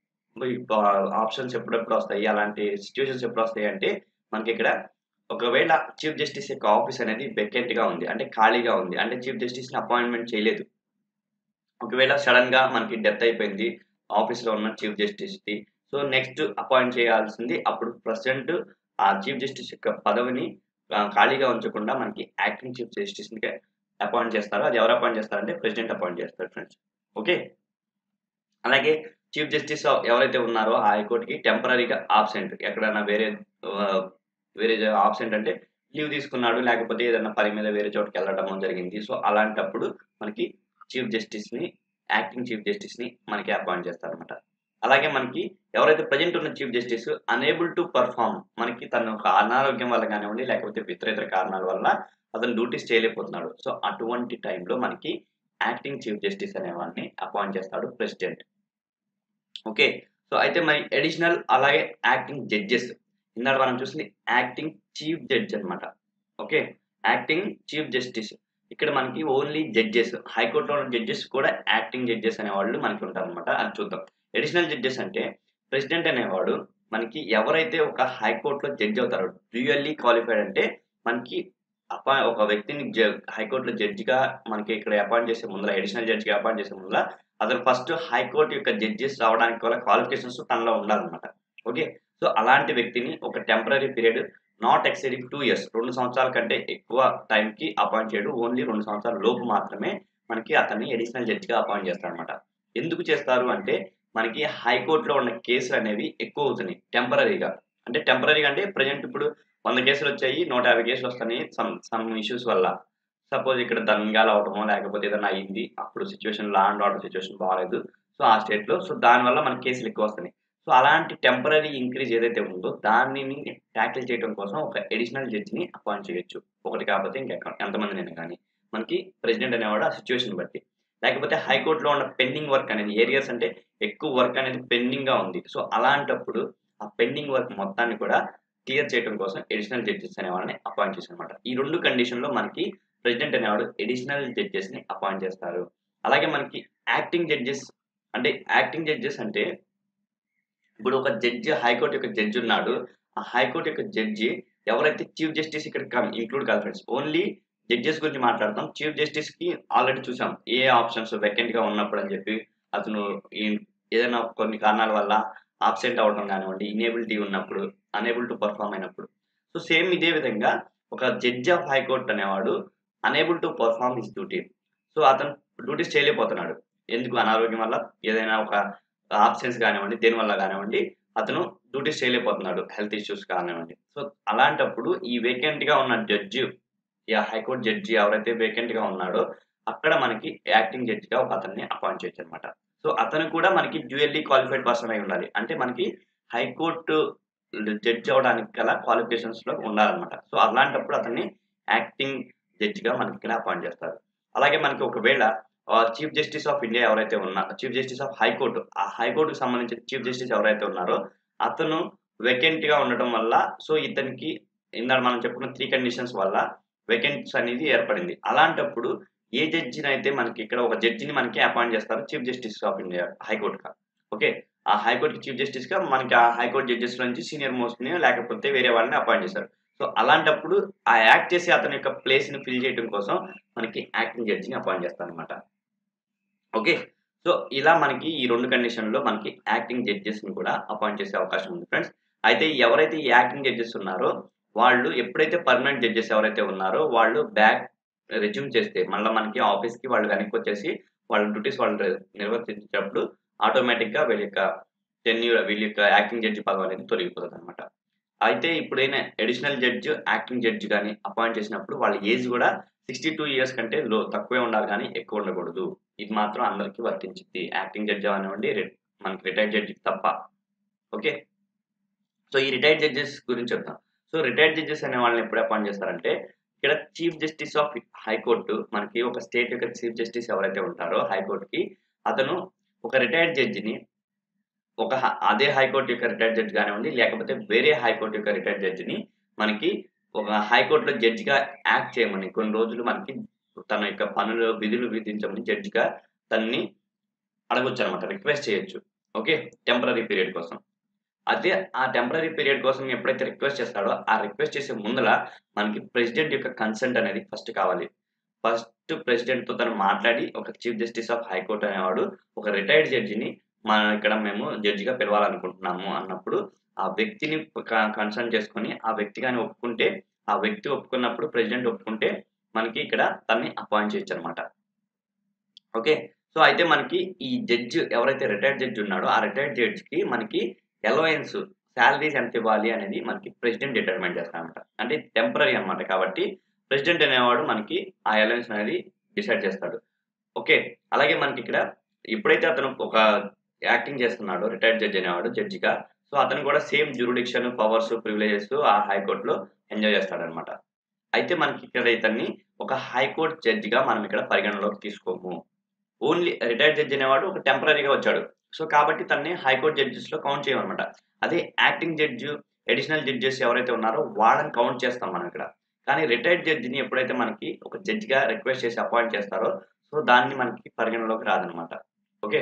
ఆప్షన్స్ ఎప్పుడెప్పుడు వస్తాయి అలాంటి సిచ్యువేషన్స్ ఎప్పుడు వస్తాయి అంటే మనకి ఇక్కడ ఒకవేళ చీఫ్ జస్టిస్ యొక్క ఆఫీస్ అనేది వెకెంట్ గా ఉంది అంటే ఖాళీగా ఉంది అంటే చీఫ్ జస్టిస్ ని అపాయింట్మెంట్ చేయలేదు ఒకవేళ సడన్ గా మనకి డెత్ అయిపోయింది ఆఫీస్ లో ఉన్న చీఫ్ జస్టిస్ కి సో నెక్స్ట్ అపాయింట్ చేయాల్సింది అప్పుడు ప్రెసిడెంట్ ఆ చీఫ్ జస్టిస్ యొక్క పదవిని ఆ, ఖాళీగా ఉంచకుండా మనకి యాక్టింగ్ చీఫ్ జస్టిస్ ని అపాయింట్ చేస్తారు అది ఎవరు అపాయింట్ చేస్తారంటే ప్రెసిడెంట్ అపాయింట్ చేస్తారు ఫ్రెండ్స్ ఓకే అలాగే చీఫ్ జస్టిస్ ఎవరైతే ఉన్నారో ఆ హైకోర్టుకి టెంపరీగా ఆబ్సెంట్ ఎక్కడైనా వేరే ఆ, వేరే ఆబ్సెంట్ అంటే లీవ్ తీసుకున్నాడు లేకపోతే ఏదైనా పని మీద వేరే చోటుకి వెళ్ళడం జరిగింది సో అలాంటప్పుడు మనకి చీఫ్ జస్టిస్ ని యాక్టింగ్ చీఫ్ జస్టిస్ ని మనకి అపాయింట్ చేస్తారనమాట అలాగే మనకి ఎవరైతే ప్రజెంట్ ఉన్న chief justice unable to perform మనకి తన ఒక అనారోగ్యం వల్ల కానివ్వండి లేకపోతే ఇతర ఇతర కారణాల వల్ల అతను డ్యూటీస్ చేయలేకపోతున్నాడు సో అటువంటి టైంలో మనకి యాక్టింగ్ చీఫ్ జస్టిస్ అనే వాడిని అపాయింట్ చేస్తాడు ప్రెసిడెంట్ ఓకే సో అయితే మరి అడిషనల్ అలాగే యాక్టింగ్ జడ్జెస్ ఇందాక మనం చూసింది యాక్టింగ్ చీఫ్ జడ్జ్ అన్నమాట ఓకే యాక్టింగ్ చీఫ్ జస్టిస్ ఇక్కడ మనకి ఓన్లీ జడ్జెస్ హైకోర్టులో ఉన్న జడ్జెస్ కూడా యాక్టింగ్ జడ్జెస్ అనేవాళ్ళు మనకి ఉంటారు అనమాట అది చూద్దాం అడిషనల్ జడ్జెస్ అంటే ప్రెసిడెంట్ అనేవాడు మనకి ఎవరైతే ఒక హైకోర్టులో జడ్జి అవుతారో డ్యూయల్లీ క్వాలిఫైడ్ అంటే మనకి అపా ఒక వ్యక్తిని జ- హైకోర్టులో జడ్జిగా మనకి ఇక్కడ అపాయింట్ చేసే ముందర అడిషనల్ జడ్జిగా అపాయింట్ చేసే ముందర అతను ఫస్ట్ హైకోర్టు యొక్క జడ్జెస్ రావడానికి గల క్వాలిఫికేషన్స్ తనలో ఉండాలన్నమాట ఓకే సో అలాంటి వ్యక్తిని ఒక temporary period not exceeding two years రెండు సంవత్సరాల కంటే ఎక్కువ టైంకి అపాయింట్ చేయడు ఓన్లీ రెండు సంవత్సరాల లోపు మాత్రమే మనకి అతన్ని అడిషనల్ జడ్జిగా అపాయింట్ చేస్తారనమాట ఎందుకు చేస్తారు అంటే మనకి హైకోర్టులో ఉన్న కేసులు అనేవి ఎక్కువ అవుతున్నాయి టెంపరీగా అంటే టెంపరీగా అంటే ప్రజెంట్ ఇప్పుడు వంద కేసులు వచ్చాయి నూట యాభై కేసులు వస్తున్నాయి సమ్ సమ్ ఇష్యూస్ వల్ల సపోజ్ ఇక్కడ దంగాలు అవడమో లేకపోతే ఏదైనా అయ్యింది అప్పుడు situation law and order situation బాగాలేదు సో ఆ స్టేట్ లో సో దానివల్ల మనకి కేసులు ఎక్కువ వస్తున్నాయి సో అలాంటి టెంపరీ ఇంక్రీజ్ ఏదైతే ఉందో దానిని ట్యాకిల్ చేయడం కోసం ఒక అడిషనల్ జడ్జిని అపాయింట్ చేయొచ్చు ఒకటి కాకపోతే ఇంకెక్కడ ఎంతమంది నేను కానీ మనకి ప్రెసిడెంట్ అనేవాడు ఆ సిచ్యువేషన్ బట్టి లేకపోతే హైకోర్టులో ఉన్న పెండింగ్ వర్క్ అనేది ఏరియాస్ అంటే ఎక్కువ వర్క్ అనేది పెండింగ్ గా ఉంది సో అలాంటప్పుడు ఆ పెండింగ్ వర్క్ మొత్తాన్ని కూడా క్లియర్ చేయడం కోసం ఎడిషనల్ జడ్జెస్ అనే వాళ్ళని అపాయింట్ చేశారు అనమాట ఈ రెండు కండిషన్ లో మనకి ప్రెసిడెంట్ అనేవాడు ఎడిషనల్ జడ్జెస్ ని అపాయింట్ చేస్తారు అలాగే మనకి యాక్టింగ్ జడ్జెస్ అంటే యాక్టింగ్ జడ్జెస్ అంటే ఇప్పుడు ఒక జడ్జి హైకోర్టు యొక్క జడ్జి ఉన్నాడు ఆ హైకోర్టు యొక్క జడ్జి ఎవరైతే చీఫ్ జస్టిస్ ఇక్కడ ఇంక్లూడ్ కాదు ఫ్రెండ్స్ ఓన్లీ జడ్జెస్ గురించి మాట్లాడతాం చీఫ్ జస్టిస్ కి ఆల్రెడీ చూసాం ఏ ఆప్షన్స్ వెకెంట్ గా ఉన్నప్పుడు అని చెప్పి అతను ఈ- ఏదైనా కొన్ని కారణాల వల్ల ఆబ్సెంట్ అవడం కానివ్వండి ఇనేబిలిటీ ఉన్నప్పుడు అనేబుల్ టు పర్ఫామ్ అయినప్పుడు సో సేమ్ ఇదే విధంగా ఒక జడ్జి ఆఫ్ హైకోర్ట్ అనేవాడు unable to perform his duty so అతను డ్యూటీస్ చేయలేకపోతున్నాడు ఎందుకు అనారోగ్యం వల్ల ఏదైనా ఒక ఆబ్సెన్స్ కానివ్వండి దేని వల్ల కానివ్వండి అతను డ్యూటీస్ చేయలేకపోతున్నాడు హెల్త్ ఇష్యూస్ కానివ్వండి సో అలాంటప్పుడు ఈ వేకెంట్ గా ఉన్న జడ్జి ఈ హైకోర్టు జడ్జి ఎవరైతే వేకెంట్ గా ఉన్నాడో అక్కడ మనకి యాక్టింగ్ జడ్జి గా ఒక అతన్ని అపాయింట్ చేయొచ్చు అనమాట సో అతను కూడా మనకి డ్యూయల్లీ క్వాలిఫైడ్ పర్సన్ అయి ఉండాలి అంటే మనకి హైకోర్టు జడ్జి అవడానికి గల క్వాలిఫికేషన్స్ లో ఉండాలన్నమాట సో అలాంటప్పుడు అతన్ని యాక్టింగ్ జడ్జి గా మనకి ఇక్కడ అపాయింట్ చేస్తారు అలాగే మనకి ఒకవేళ చీఫ్ జస్టిస్ ఆఫ్ ఇండియా ఎవరైతే ఉన్నా చీఫ్ జస్టిస్ ఆఫ్ హైకోర్టు ఆ హైకోర్టుకు సంబంధించిన చీఫ్ జస్టిస్ ఎవరైతే ఉన్నారో అతను వేకెంట్ గా ఉండటం వల్ల సో ఇతనికి ఇందాక మనం చెప్పుకున్న త్రీ కండిషన్స్ వల్ల వేకెంట్స్ అనేది ఏర్పడింది అలాంటప్పుడు ఏ జడ్జిని అయితే మనకి ఇక్కడ ఒక జడ్జిని మనకి అపాయింట్ చేస్తారు chief justice of India high court గా ఓకే ఆ హైకోర్టు చీఫ్ జస్టిస్ గా మనకి ఆ హైకోర్టు జడ్జెస్ నుంచి సీనియర్ మోస్ట్ ని లేకపోతే వేరే వాళ్ళని అపాయింట్ చేశారు సో అలాంటప్పుడు ఆ యాక్ట్ చేసి అతని యొక్క ప్లేస్ ని ఫిల్ చేయడం కోసం మనకి యాక్టింగ్ జడ్జిని అపాయింట్ చేస్తారు అనమాట ఓకే సో ఇలా మనకి ఈ రెండు కండిషన్ లో మనకి యాక్టింగ్ జడ్జెస్ ని కూడా అపాయింట్ చేసే అవకాశం ఉంది ఫ్రెండ్స్ అయితే ఎవరైతే ఈ యాక్టింగ్ జడ్జెస్ ఉన్నారో వాళ్ళు ఎప్పుడైతే పర్మనెంట్ జడ్జెస్ ఎవరైతే ఉన్నారో వాళ్ళు బ్యాక్ రెజ్యూమ్ చేస్తే మళ్ళీ మనకి ఆఫీస్ కి వాళ్ళు వెనక్కి వచ్చేసి వాళ్ళ డ్యూటీస్ వాళ్ళు నిర్వర్తించేటప్పుడు ఆటోమేటిక్ గా వీళ్ళ యొక్క టెన్యూర్ వీళ్ళ యొక్క యాక్టింగ్ జడ్జి పదవి అనేది తొలగిపోతుంది అనమాట అయితే ఇప్పుడైనా అడిషనల్ జడ్జి యాక్టింగ్ జడ్జి కానీ అపాయింట్ చేసినప్పుడు వాళ్ళ ఏజ్ కూడా సిక్స్టీ టూ ఇయర్స్ కంటే లో తక్కువే ఉండాలి కానీ ఎక్కువ ఉండకూడదు ఇది మాత్రం అందరికీ వర్తించింది యాక్టింగ్ జడ్జి అనివ్వండి రి- మనకి రిటైర్డ్ జడ్జి తప్ప ఓకే సో ఈ రిటైర్డ్ జడ్జెస్ గురించి చెప్తాం సో రిటైర్డ్ జడ్జెస్ అనే వాళ్ళని ఎప్పుడు అపాయింట్ చేస్తారంటే ఇక్కడ చీఫ్ జస్టిస్ ఆఫ్ హైకోర్టు మనకి ఒక స్టేట్ యొక్క చీఫ్ జస్టిస్ ఎవరైతే ఉంటారో హైకోర్టుకి అతను ఒక రిటైర్డ్ జడ్జిని ఒక హ- అదే హైకోర్టు యొక్క రిటైర్డ్ జడ్జి కానివ్వండి లేకపోతే వేరే హైకోర్టు యొక్క రిటైర్డ్ జడ్జిని మనకి ఒక హైకోర్టులో జడ్జిగా యాక్ట్ చేయమని కొన్ని రోజులు మనకి తన యొక్క పనులు విధులు విధించమని జడ్జిగా తనని అడగొచ్చు అనమాట రిక్వెస్ట్ చేయొచ్చు ఓకే టెంపరీ పీరియడ్ కోసం అదే ఆ టెంపరీ పీరియడ్ కోసం ఎప్పుడైతే రిక్వెస్ట్ చేస్తాడో ఆ రిక్వెస్ట్ చేసే ముందల మనకి ప్రెసిడెంట్ యొక్క కన్సెంట్ అనేది ఫస్ట్ కావాలి ఫస్ట్ ప్రెసిడెంట్ తో తను మాట్లాడి ఒక చీఫ్ జస్టిస్ ఆఫ్ హైకోర్టు అనేవాడు ఒక రిటైర్డ్ జడ్జిని మన ఇక్కడ మేము జడ్జిగా పిలవాలనుకుంటున్నాము అన్నప్పుడు ఆ వ్యక్తిని కన్సల్ట్ చేసుకొని ఆ వ్యక్తి కానీ ఒప్పుకుంటే ఆ వ్యక్తి ఒప్పుకున్నప్పుడు ప్రెసిడెంట్ ఒప్పుకుంటే మనకి ఇక్కడ తన్ని అపాయింట్ చేయొచ్చు అనమాట ఓకే సో అయితే మనకి ఈ జడ్జ్ ఎవరైతే రిటైర్డ్ జడ్జి ఉన్నాడో ఆ రిటైర్డ్ జడ్జికి మనకి అలవెన్స్ శాలరీస్ ఎంత ఇవ్వాలి అనేది మనకి ప్రెసిడెంట్ డిటర్మైన్ చేస్తారనమాట అంటే టెంపరీ అన్నమాట కాబట్టి ప్రెసిడెంట్ అనేవాడు మనకి ఆ అలవెన్స్ అనేది డిసైడ్ చేస్తాడు ఓకే అలాగే మనకి ఇక్కడ ఎప్పుడైతే అతను ఒక యాక్టింగ్ చేస్తున్నాడో రిటైర్డ్ జడ్జి అనేవాడు జడ్జిగా సో అతను కూడా సేమ్ జ్యూరిడిక్షన్ పవర్స్ ప్రివిలేజెస్ ఆ హైకోర్టులో ఎంజాయ్ చేస్తాడనమాట అయితే మనకి ఇక్కడ ఇతన్ని ఒక హైకోర్టు జడ్జిగా మనం ఇక్కడ పరిగణలోకి తీసుకోము ఓన్లీ రిటైర్డ్ జడ్జి అనేవాడు ఒక టెంపరీగా వచ్చాడు సో కాబట్టి తన్ని హైకోర్టు జడ్జెస్ లో కౌంట్ చేయమన్నమాట అదే యాక్టింగ్ జడ్జి అడిషనల్ జడ్జెస్ ఎవరైతే ఉన్నారో వాళ్ళని కౌంట్ చేస్తాం మనం ఇక్కడ కానీ రిటైర్డ్ జడ్జిని ఎప్పుడైతే మనకి ఒక జడ్జిగా రిక్వెస్ట్ చేసి అపాయింట్ చేస్తారో సో దాన్ని మనకి పరిగణలోకి రాదనమాట ఓకే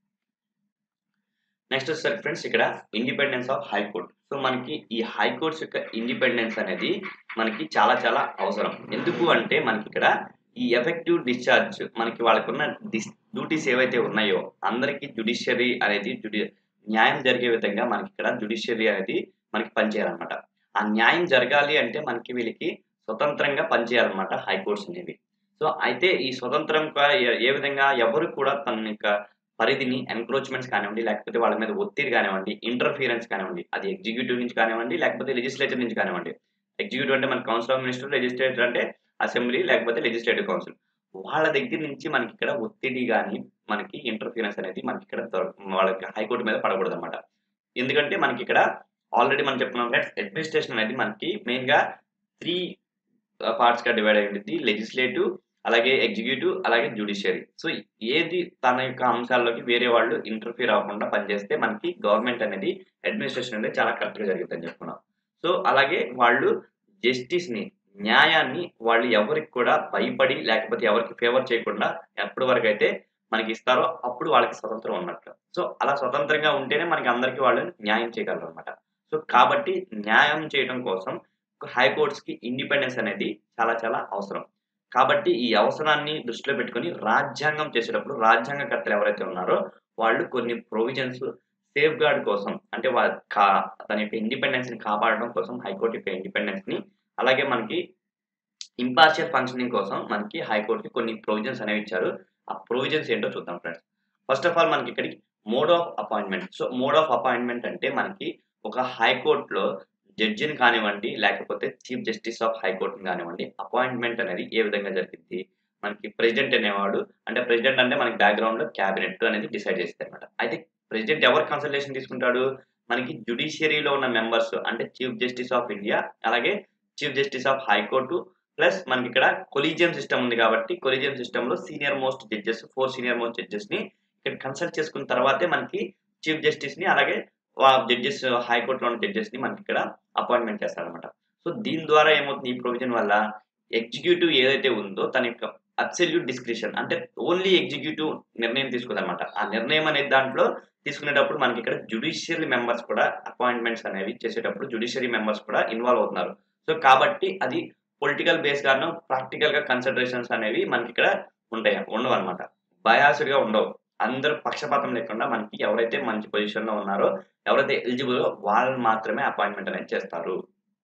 నెక్స్ట్ వచ్చేసరికి ఫ్రెండ్స్ ఇక్కడ ఇండిపెండెన్స్ ఆఫ్ హైకోర్ట్ సో మనకి ఈ హైకోర్ట్స్ యొక్క ఇండిపెండెన్స్ అనేది మనకి చాలా చాలా అవసరం ఎందుకు అంటే మనకి ఇక్కడ ఈ ఎఫెక్టివ్ డిశ్చార్జ్ మనకి వాళ్ళకున్న డిస్ డ్యూటీస్ ఏవైతే ఉన్నాయో అందరికీ జుడిషియరీ అనేది జుడి న్యాయం జరిగే విధంగా మనకి ఇక్కడ జుడిషియరీ అనేది మనకి పనిచేయాలన్నమాట ఆ న్యాయం జరగాలి అంటే మనకి వీళ్ళకి స్వతంత్రంగా పనిచేయాలన్నమాట హైకోర్ట్స్ అనేవి సో అయితే ఈ స్వతంత్రంగా ఏ- ఏ విధంగా ఎవరు కూడా తన యొక్క పరిధిని ఎన్క్రోచ్మెంట్స్ కానివ్వండి లేకపోతే వాళ్ళ మీద ఒత్తిడి కానివ్వండి ఇంటర్ఫియరెన్స్ కానివ్వండి అది ఎగ్జిక్యూటివ్ నుంచి కానివ్వండి లేకపోతే లెజిస్లేచర్ నుంచి కానివ్వండి ఎగ్జిక్యూటివ్ అంటే మన కౌన్సిల్ ఆఫ్ మినిస్టర్ లెజిస్లేటర్ అంటే అసెంబ్లీ లేకపోతే లెజిస్లేటివ్ కౌన్సిల్ వాళ్ళ దగ్గర నుంచి మనకి ఇక్కడ ఒత్తిడి కానీ మనకి ఇంటర్ఫియరెన్స్ అనేది మనకి ఇక్కడ దొర- వాళ్ళకి హైకోర్టు మీద పడకూడదు అనమాట ఎందుకంటే మనకి ఇక్కడ ఆల్రెడీ మనం చెప్పుకున్నాం అడ్మినిస్ట్రేషన్ అనేది మనకి మెయిన్ గా త్రీ పార్ట్స్ గా డివైడ్ అయి ఉంటుంది లెజిస్లేటివ్ అలాగే ఎగ్జిక్యూటివ్ అలాగే జ్యుడిషియరీ సో ఏది తన యొక్క అంశాల్లోకి వేరే వాళ్ళు ఇంటర్ఫియర్ అవ్వకుండా పనిచేస్తే మనకి గవర్నమెంట్ అనేది అడ్మినిస్ట్రేషన్ అనేది చాలా కరెక్ట్ గా జరుగుతుందని చెప్పుకున్నాం సో అలాగే వాళ్ళు జస్టిస్ ని న్యాయాన్ని వాళ్ళు ఎవరికి కూడా భయపడి లేకపోతే ఎవరికి ఫేవర్ చేయకుండా ఎప్పటి వరకు అయితే మనకి ఇస్తారో అప్పుడు వాళ్ళకి స్వతంత్రం ఉన్నట్లు సో అలా స్వతంత్రంగా ఉంటేనే మనకి అందరికీ వాళ్ళు న్యాయం చేయగలరు అనమాట సో కాబట్టి న్యాయం చేయడం కోసం హైకోర్ట్స్ కి ఇండిపెండెన్స్ అనేది చాలా చాలా అవసరం కాబట్టి ఈ అవసరాన్ని దృష్టిలో పెట్టుకొని రాజ్యాంగం చేసేటప్పుడు రాజ్యాంగకర్తలు ఎవరైతే ఉన్నారో వాళ్ళు కొన్ని ప్రొవిజన్స్ సేఫ్ గార్డ్ కోసం అంటే వా కా తన యొక్క ఇండిపెండెన్స్ ని కాపాడడం కోసం హైకోర్టు యొక్క ఇండిపెండెన్స్ ని అలాగే మనకి ఇంపార్షియల్ ఫంక్షనింగ్ కోసం మనకి హైకోర్టుకి కొన్ని ప్రొవిజన్స్ అనేవి ఇచ్చారు ఆ ప్రొవిజన్స్ ఏంటో చూద్దాం ఫ్రెండ్స్ ఫస్ట్ ఆఫ్ ఆల్ మనకి ఇక్కడికి mode of appointment so mode of appointment అంటే మనకి ఒక హైకోర్టులో జడ్జిని కానివ్వండి లేకపోతే చీఫ్ జస్టిస్ ఆఫ్ హైకోర్టుని కానివ్వండి అపాయింట్మెంట్ అనేది ఏ విధంగా జరిగింది మనకి ప్రెసిడెంట్ అనేవాడు అంటే ప్రెసిడెంట్ అంటే మనకి బ్యాక్గ్రౌండ్ లో క్యాబినెట్ అనేది డిసైడ్ చేస్తుంది అనమాట అయితే ప్రెసిడెంట్ ఎవరు కన్సల్టేషన్ తీసుకుంటాడు మనకి జుడిషియరీలో ఉన్న మెంబర్స్ అంటే చీఫ్ జస్టిస్ ఆఫ్ ఇండియా అలాగే chief justice of high court plus మనకి ఇక్కడ కొలీజియం సిస్టమ్ ఉంది కాబట్టి కొలీజియం సిస్టమ్ లో senior most judges four senior most judges ని ఇక్కడ కన్సల్ట్ చేసుకున్న తర్వాతే మనకి చీఫ్ జస్టిస్ ని అలాగే జడ్జెస్ హైకోర్టులో ఉన్న జడ్జెస్ ని మనకి ఇక్కడ అపాయింట్మెంట్ చేస్తారనమాట సో దీని ద్వారా ఏమవుతుంది ఈ ప్రొవిజన్ వల్ల ఎగ్జిక్యూటివ్ ఏదైతే ఉందో తన యొక్క అబ్సల్యూట్ డిస్క్రిప్షన్ అంటే ఓన్లీ ఎగ్జిక్యూటివ్ నిర్ణయం తీసుకుందనమాట ఆ నిర్ణయం అనేది దాంట్లో తీసుకునేటప్పుడు మనకి ఇక్కడ జుడిషియరీ మెంబర్స్ కూడా అపాయింట్మెంట్స్ అనేవి చేసేటప్పుడు జుడిషియరీ మెంబర్స్ కూడా ఇన్వాల్వ్ అవుతున్నారు సో కాబట్టి అది పొలిటికల్ బేస్ గాను ప్రాక్టికల్ గా కన్సిడరేషన్స్ అనేవి మనకి ఇక్కడ ఉంటాయి ఉండవు అనమాట బయాస్డ్ గా ఉండవు అందరూ పక్షపాతం లేకుండా మనకి ఎవరైతే మంచి పొజిషన్ లో ఉన్నారో ఎవరైతే ఎలిజిబుల్ వాళ్ళని మాత్రమే అపాయింట్మెంట్ అనేది చేస్తారు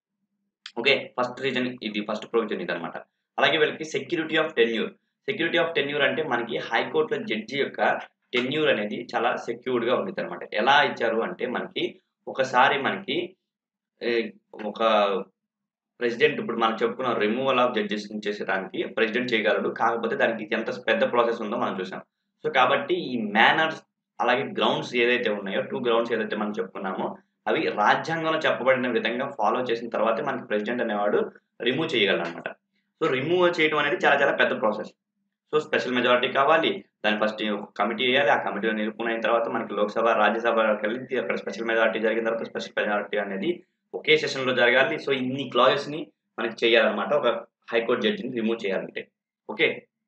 ఓకే ఫస్ట్ రీజన్ ఇది ఫస్ట్ ప్రొవిజన్ ఇది అనమాట అలాగే వీళ్ళకి security of tenure security of tenure అంటే మనకి హైకోర్టులో జడ్జి యొక్క టెన్యూర్ అనేది చాలా సెక్యూర్డ్ గా ఉంటుంది అనమాట ఎలా ఇచ్చారు అంటే మనకి ఒకసారి మనకి ఏ, ఒక ప్రెసిడెంట్ ఇప్పుడు మనం చెప్పుకున్న రిమూవల్ ఆఫ్ జడ్జెస్ చేసేదానికి ప్రెసిడెంట్ చేయగలడు కాకపోతే దానికి ఎంత పెద్ద ప్రాసెస్ ఉందో మనం చూసాం సో కాబట్టి ఈ మేనర్స్ అలాగే గ్రౌండ్స్ ఏదైతే ఉన్నాయో టూ గ్రౌండ్స్ ఏదైతే మనం చెప్పుకున్నామో అవి రాజ్యాంగంలో చెప్పబడిన విధంగా ఫాలో చేసిన తర్వాతే మనకి ప్రెసిడెంట్ అనేవాడు రిమూవ్ చేయగలరు అనమాట సో రిమూవ్ చేయడం అనేది చాలా చాలా పెద్ద ప్రాసెస్ సో స్పెషల్ మెజారిటీ కావాలి దాని ఫస్ట్ కమిటీ వేయాలి ఆ కమిటీలో నిరూపణ అయిన తర్వాత మనకి లోక్సభ రాజ్యసభకి వెళ్ళి అక్కడ స్పెషల్ మెజారిటీ జరిగిన తర్వాత స్పెషల్ మెజారిటీ అనేది ఒకే సెషన్ లో జరగాలి సో ఇన్ని క్లాజెస్ ని మనకి చేయాలన్నమాట ఒక హైకోర్టు జడ్జిని రిమూవ్ చేయాలంటే ఓకే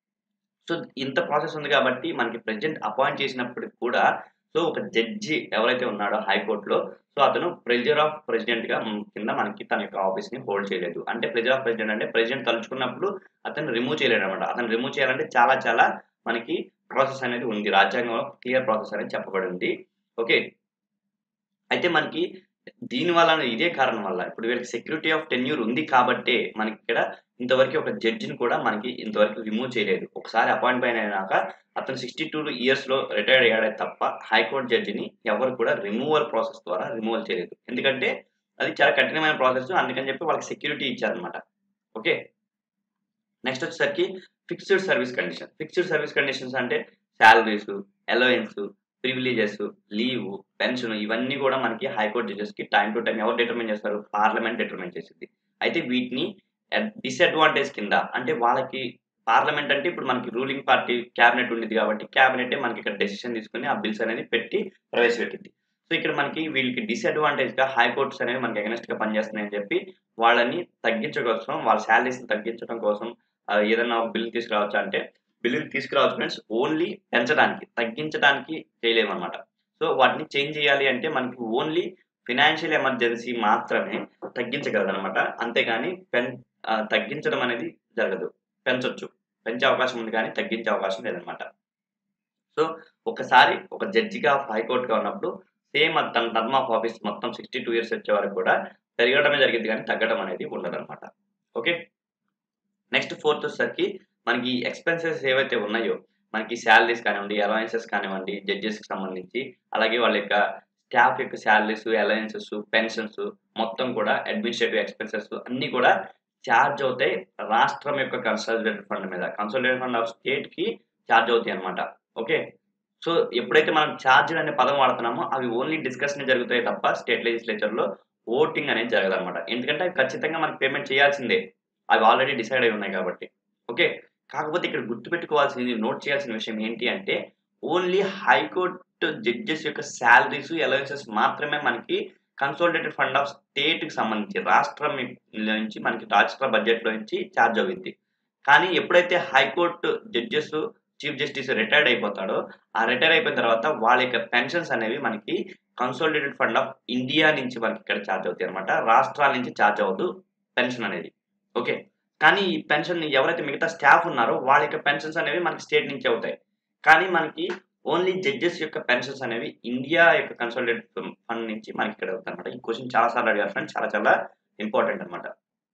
సో ఇంత ప్రాసెస్ ఉంది కాబట్టి మనకి ప్రెసిడెంట్ అపాయింట్ చేసినప్పటికి కూడా సో ఒక జడ్జి ఎవరైతే ఉన్నాడో హైకోర్టులో సో అతను ప్రెజర్ ఆఫ్ ప్రెసిడెంట్ గా మ్, కింద మనకి తన యొక్క ఆఫీస్ ని హోల్డ్ చేయలేదు అంటే ప్రెజర్ ఆఫ్ ప్రెసిడెంట్ అంటే ప్రెసిడెంట్ తలుచుకున్నప్పుడు అతను రిమూవ్ చేయలేడు అనమాట అతను రిమూవ్ చేయాలంటే చాలా చాలా మనకి ప్రాసెస్ అనేది ఉంది రాజ్యాంగంలో క్లియర్ ప్రాసెస్ అనేది చెప్పబడి ఉంది ఓకే అయితే మనకి దీని వల్ల ఇదే కారణం వల్ల ఇప్పుడు వీళ్ళకి సెక్యూరిటీ ఆఫ్ టెన్యూర్ ఉంది కాబట్టే మనకి ఇక్కడ ఇంతవరకు ఒక జడ్జిని కూడా మనకి ఇంతవరకు రిమూవ్ చేయలేదు ఒకసారి అపాయింట్మెంట్ అయినాక అతను సిక్స్టీ టూ ఇయర్స్ లో రిటైర్డ్ అయ్యాడే తప్ప హైకోర్టు జడ్జిని ఎవరు కూడా రిమూవల్ ప్రాసెస్ ద్వారా రిమూవల్ చేయలేదు ఎందుకంటే అది చాలా కఠినమైన ప్రాసెస్ అందుకని చెప్పి వాళ్ళకి సెక్యూరిటీ ఇచ్చారనమాట ఓకే నెక్స్ట్ వచ్చేసరికి fixed service condition fixed service conditions అంటే salaries allowance privileges leave pension ఇవన్నీ కూడా మనకి హైకోర్టు జడ్జెస్ కి టైం టు టైం ఎవరు డిటర్మిన్ చేస్తారు పార్లమెంట్ డిటర్మిన్ చేసింది అయితే వీటిని డిసడ్వాంటేజ్ కింద అంటే వాళ్ళకి పార్లమెంట్ అంటే ఇప్పుడు మనకి రూలింగ్ పార్టీ క్యాబినెట్ ఉండేది కాబట్టి క్యాబినెట్ మనకి ఇక్కడ డెసిషన్ తీసుకుని ఆ బిల్స్ అనేది పెట్టి ప్రవేశపెట్టింది సో ఇక్కడ మనకి వీళ్ళకి డిసడ్వాంటేజ్ గా హైకోర్ట్స్ అనేవి మనకి అగెనెస్ట్ గా పనిచేస్తున్నాయని చెప్పి వాళ్ళని తగ్గించడం కోసం వాళ్ళ శాలరీస్ తగ్గించడం కోసం ఆ, ఏదైనా ఒక బిల్ తీసుకురావచ్చు అంటే బిల్లుని తీసుకురావచ్చు ఫ్రెండ్స్ ఓన్లీ పెంచడానికి తగ్గించడానికి చేయలేమన్నమాట సో వాటిని చేంజ్ చేయాలి అంటే మనకి ఓన్లీ ఫినాన్షియల్ ఎమర్జెన్సీ మాత్రమే తగ్గించగలదు అనమాట అంతేగాని పెన్ ఆ, తగ్గించడం అనేది జరగదు పెంచొచ్చు పెంచే అవకాశం ఉంది కానీ తగ్గించే అవకాశం లేదనమాట సో ఒకసారి ఒక జడ్జిగా హైకోర్టుగా ఉన్నప్పుడు సేమ్ తన టర్మ్ ఆఫ్ ఆఫీస్ మొత్తం సిక్స్టీ టూ ఇయర్స్ వచ్చే వరకు కూడా పెరగడమే జరిగింది కానీ తగ్గడం అనేది ఉండదు అనమాట ఓకే నెక్స్ట్ ఫోర్త్ వచ్చేసరికి మనకి ఎక్స్పెన్సెస్ ఏవైతే ఉన్నాయో మనకి శాలరీస్ కానివ్వండి అలవెన్సెస్ కానివ్వండి జడ్జెస్ కి సంబంధించి అలాగే వాళ్ళ యొక్క స్టాఫ్ యొక్క శాలరీస్ అలవెన్సెస్ పెన్షన్స్ మొత్తం కూడా అడ్మినిస్ట్రేటివ్ ఎక్స్పెన్సెస్ అన్ని కూడా ఛార్జ్ అవుతాయి రాష్ట్రం యొక్క కన్సల్టేటెడ్ ఫండ్ మీద కన్సల్టేటెడ్ ఫండ్ ఆఫ్ స్టేట్ కి ఛార్జ్ అవుతాయి అనమాట ఓకే సో ఎప్పుడైతే మనం ఛార్జ్ అనే పదం వాడుతున్నామో అవి ఓన్లీ డిస్కషన్ జరుగుతాయి తప్ప స్టేట్ లెజిస్లేచర్ లో ఓటింగ్ అనేది జరగదు అనమాట ఎందుకంటే అవి ఖచ్చితంగా మనకి పేమెంట్ చేయాల్సిందే అవి ఆల్రెడీ డిసైడ్ అయి ఉన్నాయి కాబట్టి ఓకే కాకపోతే ఇక్కడ గుర్తుపెట్టుకోవాల్సింది నోట్ చేయాల్సిన విషయం ఏంటి అంటే ఓన్లీ హైకోర్టు జడ్జెస్ యొక్క శాలరీస్ అలవెన్సెస్ మాత్రమే మనకి కన్సోలిడేటెడ్ ఫండ్ ఆఫ్ స్టేట్ కి సంబంధించి రాష్ట్రం నుంచి మనకి రాష్ట్ర బడ్జెట్ లో నుంచి ఛార్జ్ అవుతుంది కానీ ఎప్పుడైతే high court judges chief justice retired అయిపోతాడో ఆ రిటైర్ అయిపోయిన తర్వాత వాళ్ళ యొక్క పెన్షన్స్ అనేవి మనకి కన్సోలిడేటెడ్ ఫండ్ ఆఫ్ ఇండియా నుంచి మనకి ఇక్కడ ఛార్జ్ అవుతాయి అనమాట రాష్ట్రాల నుంచి ఛార్జ్ అవ్వదు పెన్షన్ అనేది ఓకే కానీ ఈ పెన్షన్ ఎవరైతే మిగతా స్టాఫ్ ఉన్నారో వాళ్ళ యొక్క పెన్షన్స్ అనేవి మనకి స్టేట్ నుంచి అవుతాయి కానీ మనకి ఓన్లీ జడ్జెస్ యొక్క పెన్షన్స్ అనేవి ఇండియా యొక్క కన్సల్టేట్ ఫండ్ నుంచి మనకి ఇక్కడ అవుతాయి అనమాట ఈ క్వశ్చన్ చాలా సార్లు అడిగారు ఫ్రెండ్స్ చాలా చాలా ఇంపార్టెంట్ అనమాట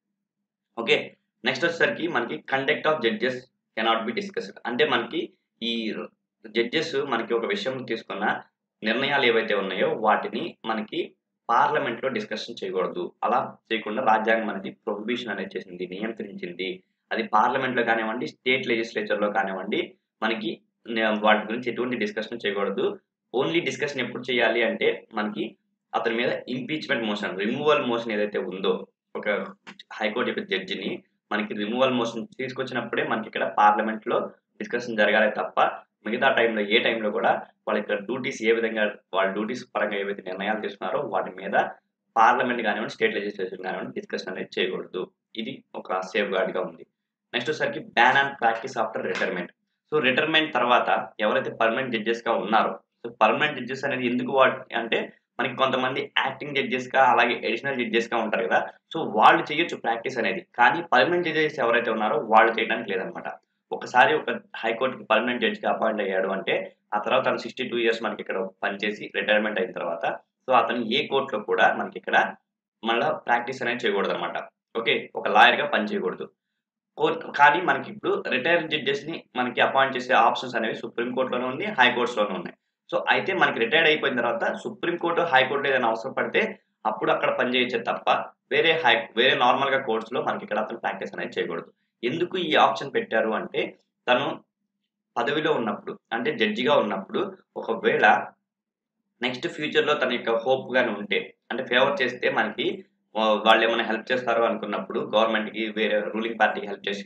ఓకే నెక్స్ట్ వచ్చేసరికి మనకి conduct of judges cannot be discussed అంటే మనకి ఈ జడ్జెస్ మనకి ఒక విషయం తీసుకున్న నిర్ణయాలు ఏవైతే ఉన్నాయో వాటిని మనకి పార్లమెంట్ లో డిస్కషన్ చేయకూడదు అలా చేయకుండా రాజ్యాంగం అనేది ప్రొహిబిషన్ అనేది చేసింది నియంత్రించింది అది పార్లమెంట్ లో కానివ్వండి స్టేట్ లెజిస్లేచర్ లో కానివ్వండి మనకి నే- వాటి గురించి ఎటువంటి డిస్కషన్ చేయకూడదు ఓన్లీ డిస్కషన్ ఎప్పుడు చేయాలి అంటే మనకి అతని మీద ఇంపీచ్మెంట్ మోషన్ రిమూవల్ మోషన్ ఏదైతే ఉందో ఒక హైకోర్టు యొక్క జడ్జిని మనకి రిమూవల్ మోషన్ తీసుకొచ్చినప్పుడే మనకి ఇక్కడ పార్లమెంట్ లో డిస్కషన్ జరగాలి తప్ప మిగతా టైంలో ఏ టైంలో కూడా వాళ్ళ యొక్క డ్యూటీస్ ఏ విధంగా వాళ్ళ డ్యూటీస్ పరంగా ఏవైతే నిర్ణయాలు తీసుకున్నారో వాటి మీద పార్లమెంట్ కానివ్వండి స్టేట్ లెజిస్లేషన్ కానివ్వండి డిస్కషన్ అనేది చేయకూడదు ఇది ఒక సేఫ్ గార్డ్ గా ఉంది నెక్స్ట్ వచ్చేసరికి ban and practice after retirement so retirement తర్వాత ఎవరైతే పర్మనెంట్ జడ్జెస్ గా ఉన్నారో సో పర్మనెంట్ జడ్జెస్ అనేది ఎందుకు వాటి అంటే మనకి కొంతమంది యాక్టింగ్ జడ్జెస్ గా అలాగే అడిషనల్ జడ్జెస్ గా ఉంటారు కదా సో వాళ్ళు చేయొచ్చు ప్రాక్టీస్ అనేది కానీ పర్మనెంట్ జడ్జెస్ ఎవరైతే ఉన్నారో వాళ్ళు చేయడానికి లేదనమాట ఒకసారి ఒక హైకోర్టుకి పర్మనెంట్ జడ్జ్ గా అపాయింట్ అయ్యాడు అంటే ఆ తర్వాత తను సిక్స్టీ టూ ఇయర్స్ మనకి ఇక్కడ పనిచేసి రిటైర్మెంట్ అయిన తర్వాత సో అతను ఏ కోర్టులో కూడా మనకి ఇక్కడ మళ్ళీ ప్రాక్టీస్ అనేది చేయకూడదు అనమాట ఓకే ఒక లాయర్ గా పని చేయకూడదు కోర్ట్ కానీ మనకి ఇప్పుడు రిటైర్ జడ్జెస్ ని మనకి అపాయింట్ చేసే ఆప్షన్స్ అనేవి సుప్రీం కోర్టులోనే ఉంది హైకోర్ట్స్ లోనే ఉన్నాయి సో అయితే మనకి రిటైర్డ్ అయిపోయిన తర్వాత సుప్రీం కోర్టు హైకోర్టు ఏదైనా అవసరం పడితే అప్పుడు అక్కడ పనిచేయచ్చే తప్ప వేరే హై వేరే నార్మల్ గా కోర్ట్స్ లో మనకి ఇక్కడ అతను ప్రాక్టీస్ అనేది చేయకూడదు ఎందుకు ఈ ఆప్షన్ పెట్టారు అంటే తను పదవిలో ఉన్నప్పుడు అంటే జడ్జిగా ఉన్నప్పుడు ఒకవేళ నెక్స్ట్ ఫ్యూచర్ లో తన యొక్క హోప్ గాని ఉంటే అంటే ఫేవర్ చేస్తే మనకి వా- వాళ్ళు ఏమైనా హెల్ప్ చేస్తారు అనుకున్నప్పుడు గవర్నమెంట్ కి వేరే రూలింగ్ పార్టీకి హెల్ప్ చేసి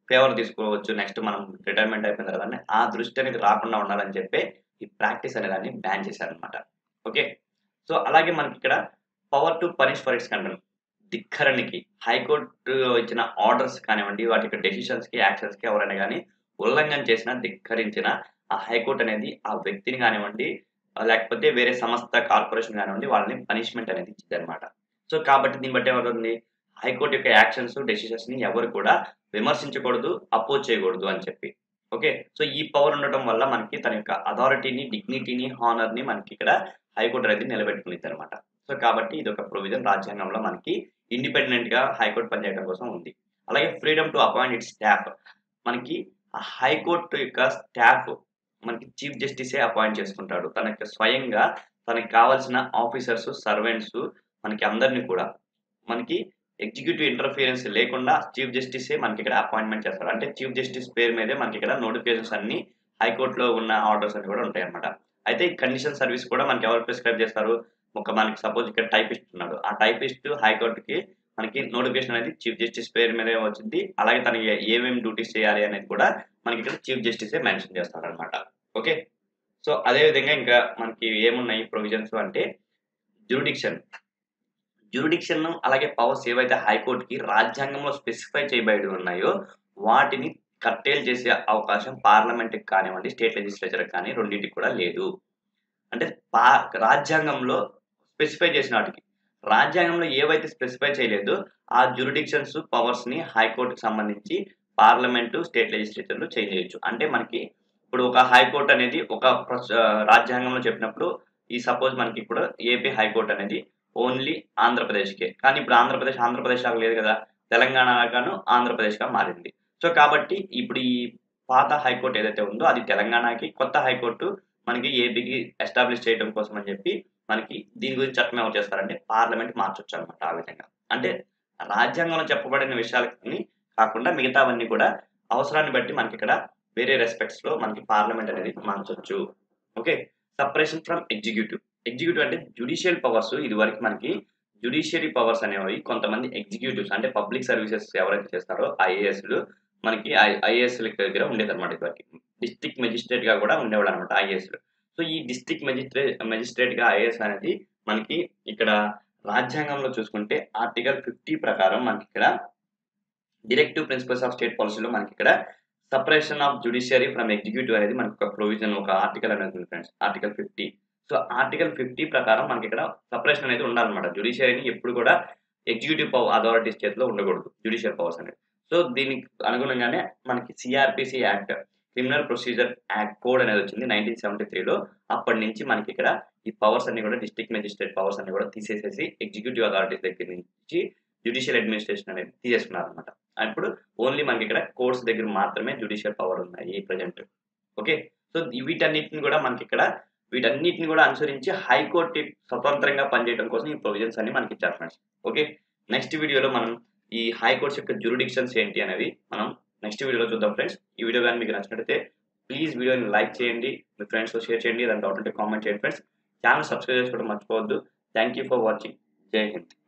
ఫేవర్ తీసుకోవచ్చు నెక్స్ట్ మనం రిటైర్మెంట్ అయిపోయిన తర్వాత ఆ దృష్టి అనేది రాకుండా ఉండాలని చెప్పి ఈ ప్రాక్టీస్ అనే దాన్ని బ్యాన్ చేశారనమాట ఓకే సో అలాగే మనకి ఇక్కడ power to punish for its contempt ధిక్కరణకి హైకోర్టు ఇచ్చిన ఆర్డర్స్ కానివ్వండి వాటి యొక్క డెసిషన్స్ కి యాక్షన్స్ కి ఎవరైనా కానీ ఉల్లంఘన చేసిన ధిక్కరించిన ఆ హైకోర్టు అనేది ఆ వ్యక్తిని కానివ్వండి లేకపోతే వేరే సంస్థ కార్పొరేషన్ కానివ్వండి వాళ్ళని పనిష్మెంట్ అనేది ఇచ్చింది అనమాట సో కాబట్టి దీన్ని బట్టి ఏమవుతుంది హైకోర్టు యొక్క యాక్షన్స్ డెసిషన్స్ ని ఎవరు కూడా విమర్శించకూడదు అపోజ్ చేయకూడదు అని చెప్పి ఓకే సో ఈ పవర్ ఉండటం వల్ల మనకి తన యొక్క అథారిటీని డిగ్నిటీని హానర్ ని మనకి ఇక్కడ హైకోర్టు అనేది నిలబెట్టుకునింది అనమాట సో కాబట్టి ఇది ఒక ప్రొవిజన్ రాజ్యాంగంలో మనకి ఇండిపెండెంట్ గా హైకోర్టు పనిచేయడం కోసం ఉంది అలాగే freedom to appoint it staff మనకి ఆ హైకోర్టు యొక్క స్టాఫ్ మనకి చీఫ్ జస్టిసే అపాయింట్ చేసుకుంటాడు తనకి స్వయంగా తనకి కావాల్సిన ఆఫీసర్స్ సర్వెంట్స్ మనకి అందరినీ కూడా మనకి ఎగ్జిక్యూటివ్ ఇంటర్ఫియరెన్స్ లేకుండా చీఫ్ జస్టిసే మనకి ఇక్కడ అపాయింట్మెంట్ చేస్తారు అంటే చీఫ్ జస్టిస్ పేరు మీదే మనకి ఇక్కడ నోటిఫికేషన్స్ అన్ని హైకోర్టులో ఉన్న ఆర్డర్స్ అన్ని కూడా ఉంటాయి అనమాట అయితే ఈ కండిషన్ సర్వీస్ కూడా మనకి ఎవరు ప్రిస్క్రైబ్ చేస్తారు ఒక మనకి సపోజ్ ఇక్కడ టైపిస్ట్ ఉన్నాడు ఆ టైపిస్ట్ హైకోర్టుకి మనకి నోటిఫికేషన్ అనేది చీఫ్ జస్టిస్ పేరు మీదే వచ్చింది అలాగే తనకి ఏమేమి డ్యూటీస్ చేయాలి అనేది కూడా మనకి ఇక్కడ చీఫ్ జస్టిసే మెన్షన్ చేస్తారు అనమాట ఓకే సో అదే విధంగా ఇంకా మనకి ఏమున్నాయి ప్రొవిజన్స్ అంటే జ్యూరిడిక్షన్ జ్యూరిడిక్షన్ అలాగే పవర్స్ ఏవైతే హైకోర్టుకి రాజ్యాంగంలో స్పెసిఫై చేయబడి ఉన్నాయో వాటిని కట్టేలు చేసే అవకాశం పార్లమెంట్కి కానివ్వండి స్టేట్ లెజిస్లేచర్ కానీ రెండింటికి కూడా లేదు అంటే పా రాజ్యాంగంలో స్పెసిఫై చేసిన వాటికి రాజ్యాంగంలో ఏవైతే స్పెసిఫై చేయలేదు ఆ జ్యూరిడిక్షన్స్ పవర్స్ ని హైకోర్టుకి సంబంధించి పార్లమెంటు స్టేట్ లెజిస్లేచర్లు చేంజ్ చేయొచ్చు అంటే మనకి ఇప్పుడు ఒక హైకోర్టు అనేది ఒక రాజ్యాంగంలో చెప్పినప్పుడు ఈ సపోజ్ మనకి ఇప్పుడు ఏపీ హైకోర్టు అనేది ఓన్లీ ఆంధ్రప్రదేశ్కే కానీ ఇప్పుడు ఆంధ్రప్రదేశ్ ఆంధ్రప్రదేశ్ లాగా లేదు కదా తెలంగాణ గాను ఆంధ్రప్రదేశ్గా మారింది సో కాబట్టి ఇప్పుడు ఈ పాత హైకోర్టు ఏదైతే ఉందో అది తెలంగాణకి కొత్త హైకోర్టు మనకి ఏపీకి ఎస్టాబ్లిష్ చేయడం కోసం అని చెప్పి మనకి దీని గురించి చట్టం ఎవరు చేస్తారంటే పార్లమెంట్ మార్చొచ్చు అనమాట ఆ విధంగా అంటే రాజ్యాంగంలో చెప్పబడిన విషయాలని కాకుండా మిగతావన్నీ కూడా అవసరాన్ని బట్టి మనకి ఇక్కడ వేరే రెస్పెక్ట్స్ లో మనకి పార్లమెంట్ అనేది మార్చొచ్చు okay separation from executive executive అంటే జుడిషియల్ పవర్స్ ఇది వరకు మనకి జుడిషియరీ పవర్స్ అనేవి కొంతమంది ఎగ్జిక్యూటివ్స్ అంటే పబ్లిక్ సర్వీసెస్ ఎవరైతే చేస్తారో ఐఏఎస్లు మనకి ఐఏఎస్ దగ్గర ఉండేది అనమాట ఇదివరకు డిస్ట్రిక్ట్ మెజిస్ట్రేట్ గా కూడా ఉండేవాడు అనమాట ఐఏఎస్లు సో ఈ డిస్ట్రిక్ట్ మెజిస్ట్రేట్ మెజిస్ట్రేట్ గా ఐఏఎస్ అనేది మనకి ఇక్కడ రాజ్యాంగంలో చూసుకుంటే ఆర్టికల్ ఫిఫ్టీ ప్రకారం మనకి ఇక్కడ డైరెక్టివ్ ప్రిన్సిపల్స్ ఆఫ్ స్టేట్ పాలసీలో మనకి ఇక్కడ separation of judiciary from executive అనేది మనకి ఒక ప్రొవిజన్ ఒక ఆర్టికల్ అనేది ఉంది friends article fifty so article fifty ప్రకారం మనకి ఇక్కడ సపరేషన్ అనేది ఉండాలన్నమాట జుడిషియరీని ఎప్పుడు కూడా ఎగ్జిక్యూటివ్ పవర్ అథారిటీస్ చేతిలో ఉండకూడదు జుడిషియల్ పవర్స్ అనేది సో దీనికి అనుగుణంగానే మనకి CRPC act criminal procedure act code అనేది వచ్చింది నైన్టీన్ సెవెంటీ త్రీలో అప్పటి నుంచి మనకి ఇక్కడ ఈ పవర్స్ అన్ని కూడా డిస్ట్రిక్ట్ మెజిస్ట్రేట్ పవర్స్ అన్ని కూడా తీసేసేసి ఎగ్జిక్యూటివ్ అథారిటీస్ దగ్గర నుంచి జ్యుడిషియల్ అడ్మినిస్ట్రేషన్ అనేది తీసేసుకున్నారు అనమాట ఇప్పుడు ఓన్లీ మనకి ఇక్కడ కోర్ట్స్ దగ్గర మాత్రమే జ్యుడిషియల్ పవర్ ఉన్నాయి ప్రజెంట్ ఓకే సో వీటన్నిటిని కూడా మనకి ఇక్కడ వీటన్నిటిని కూడా అనుసరించి హైకోర్టు స్వతంత్రంగా పనిచేయడం కోసం ఈ ప్రొవిజన్స్ అన్ని మనకి ఇచ్చారు ఫ్రెండ్స్ ఓకే నెక్స్ట్ వీడియోలో మనం ఈ హైకోర్ట్స్ యొక్క జ్యూరిడిక్షన్స్ ఏంటి అనేది మనం నెక్స్ట్ వీడియోలో చూద్దాం ఫ్రెండ్స్ ఈ వీడియో కానీ మీకు నచ్చినట్లయితే ప్లీజ్ వీడియోని లైక్ చేయండి మీ ఫ్రెండ్స్తో షేర్ చేయండి దాని డౌట్ ఉంటే కామెంట్ చేయండి ఫ్రెండ్స్ ఛానల్ సబ్స్క్రైబ్ చేసుకోవడం మర్చిపోవద్దు థ్యాంక్ యూ ఫర్ వాచింగ్ జై హింద్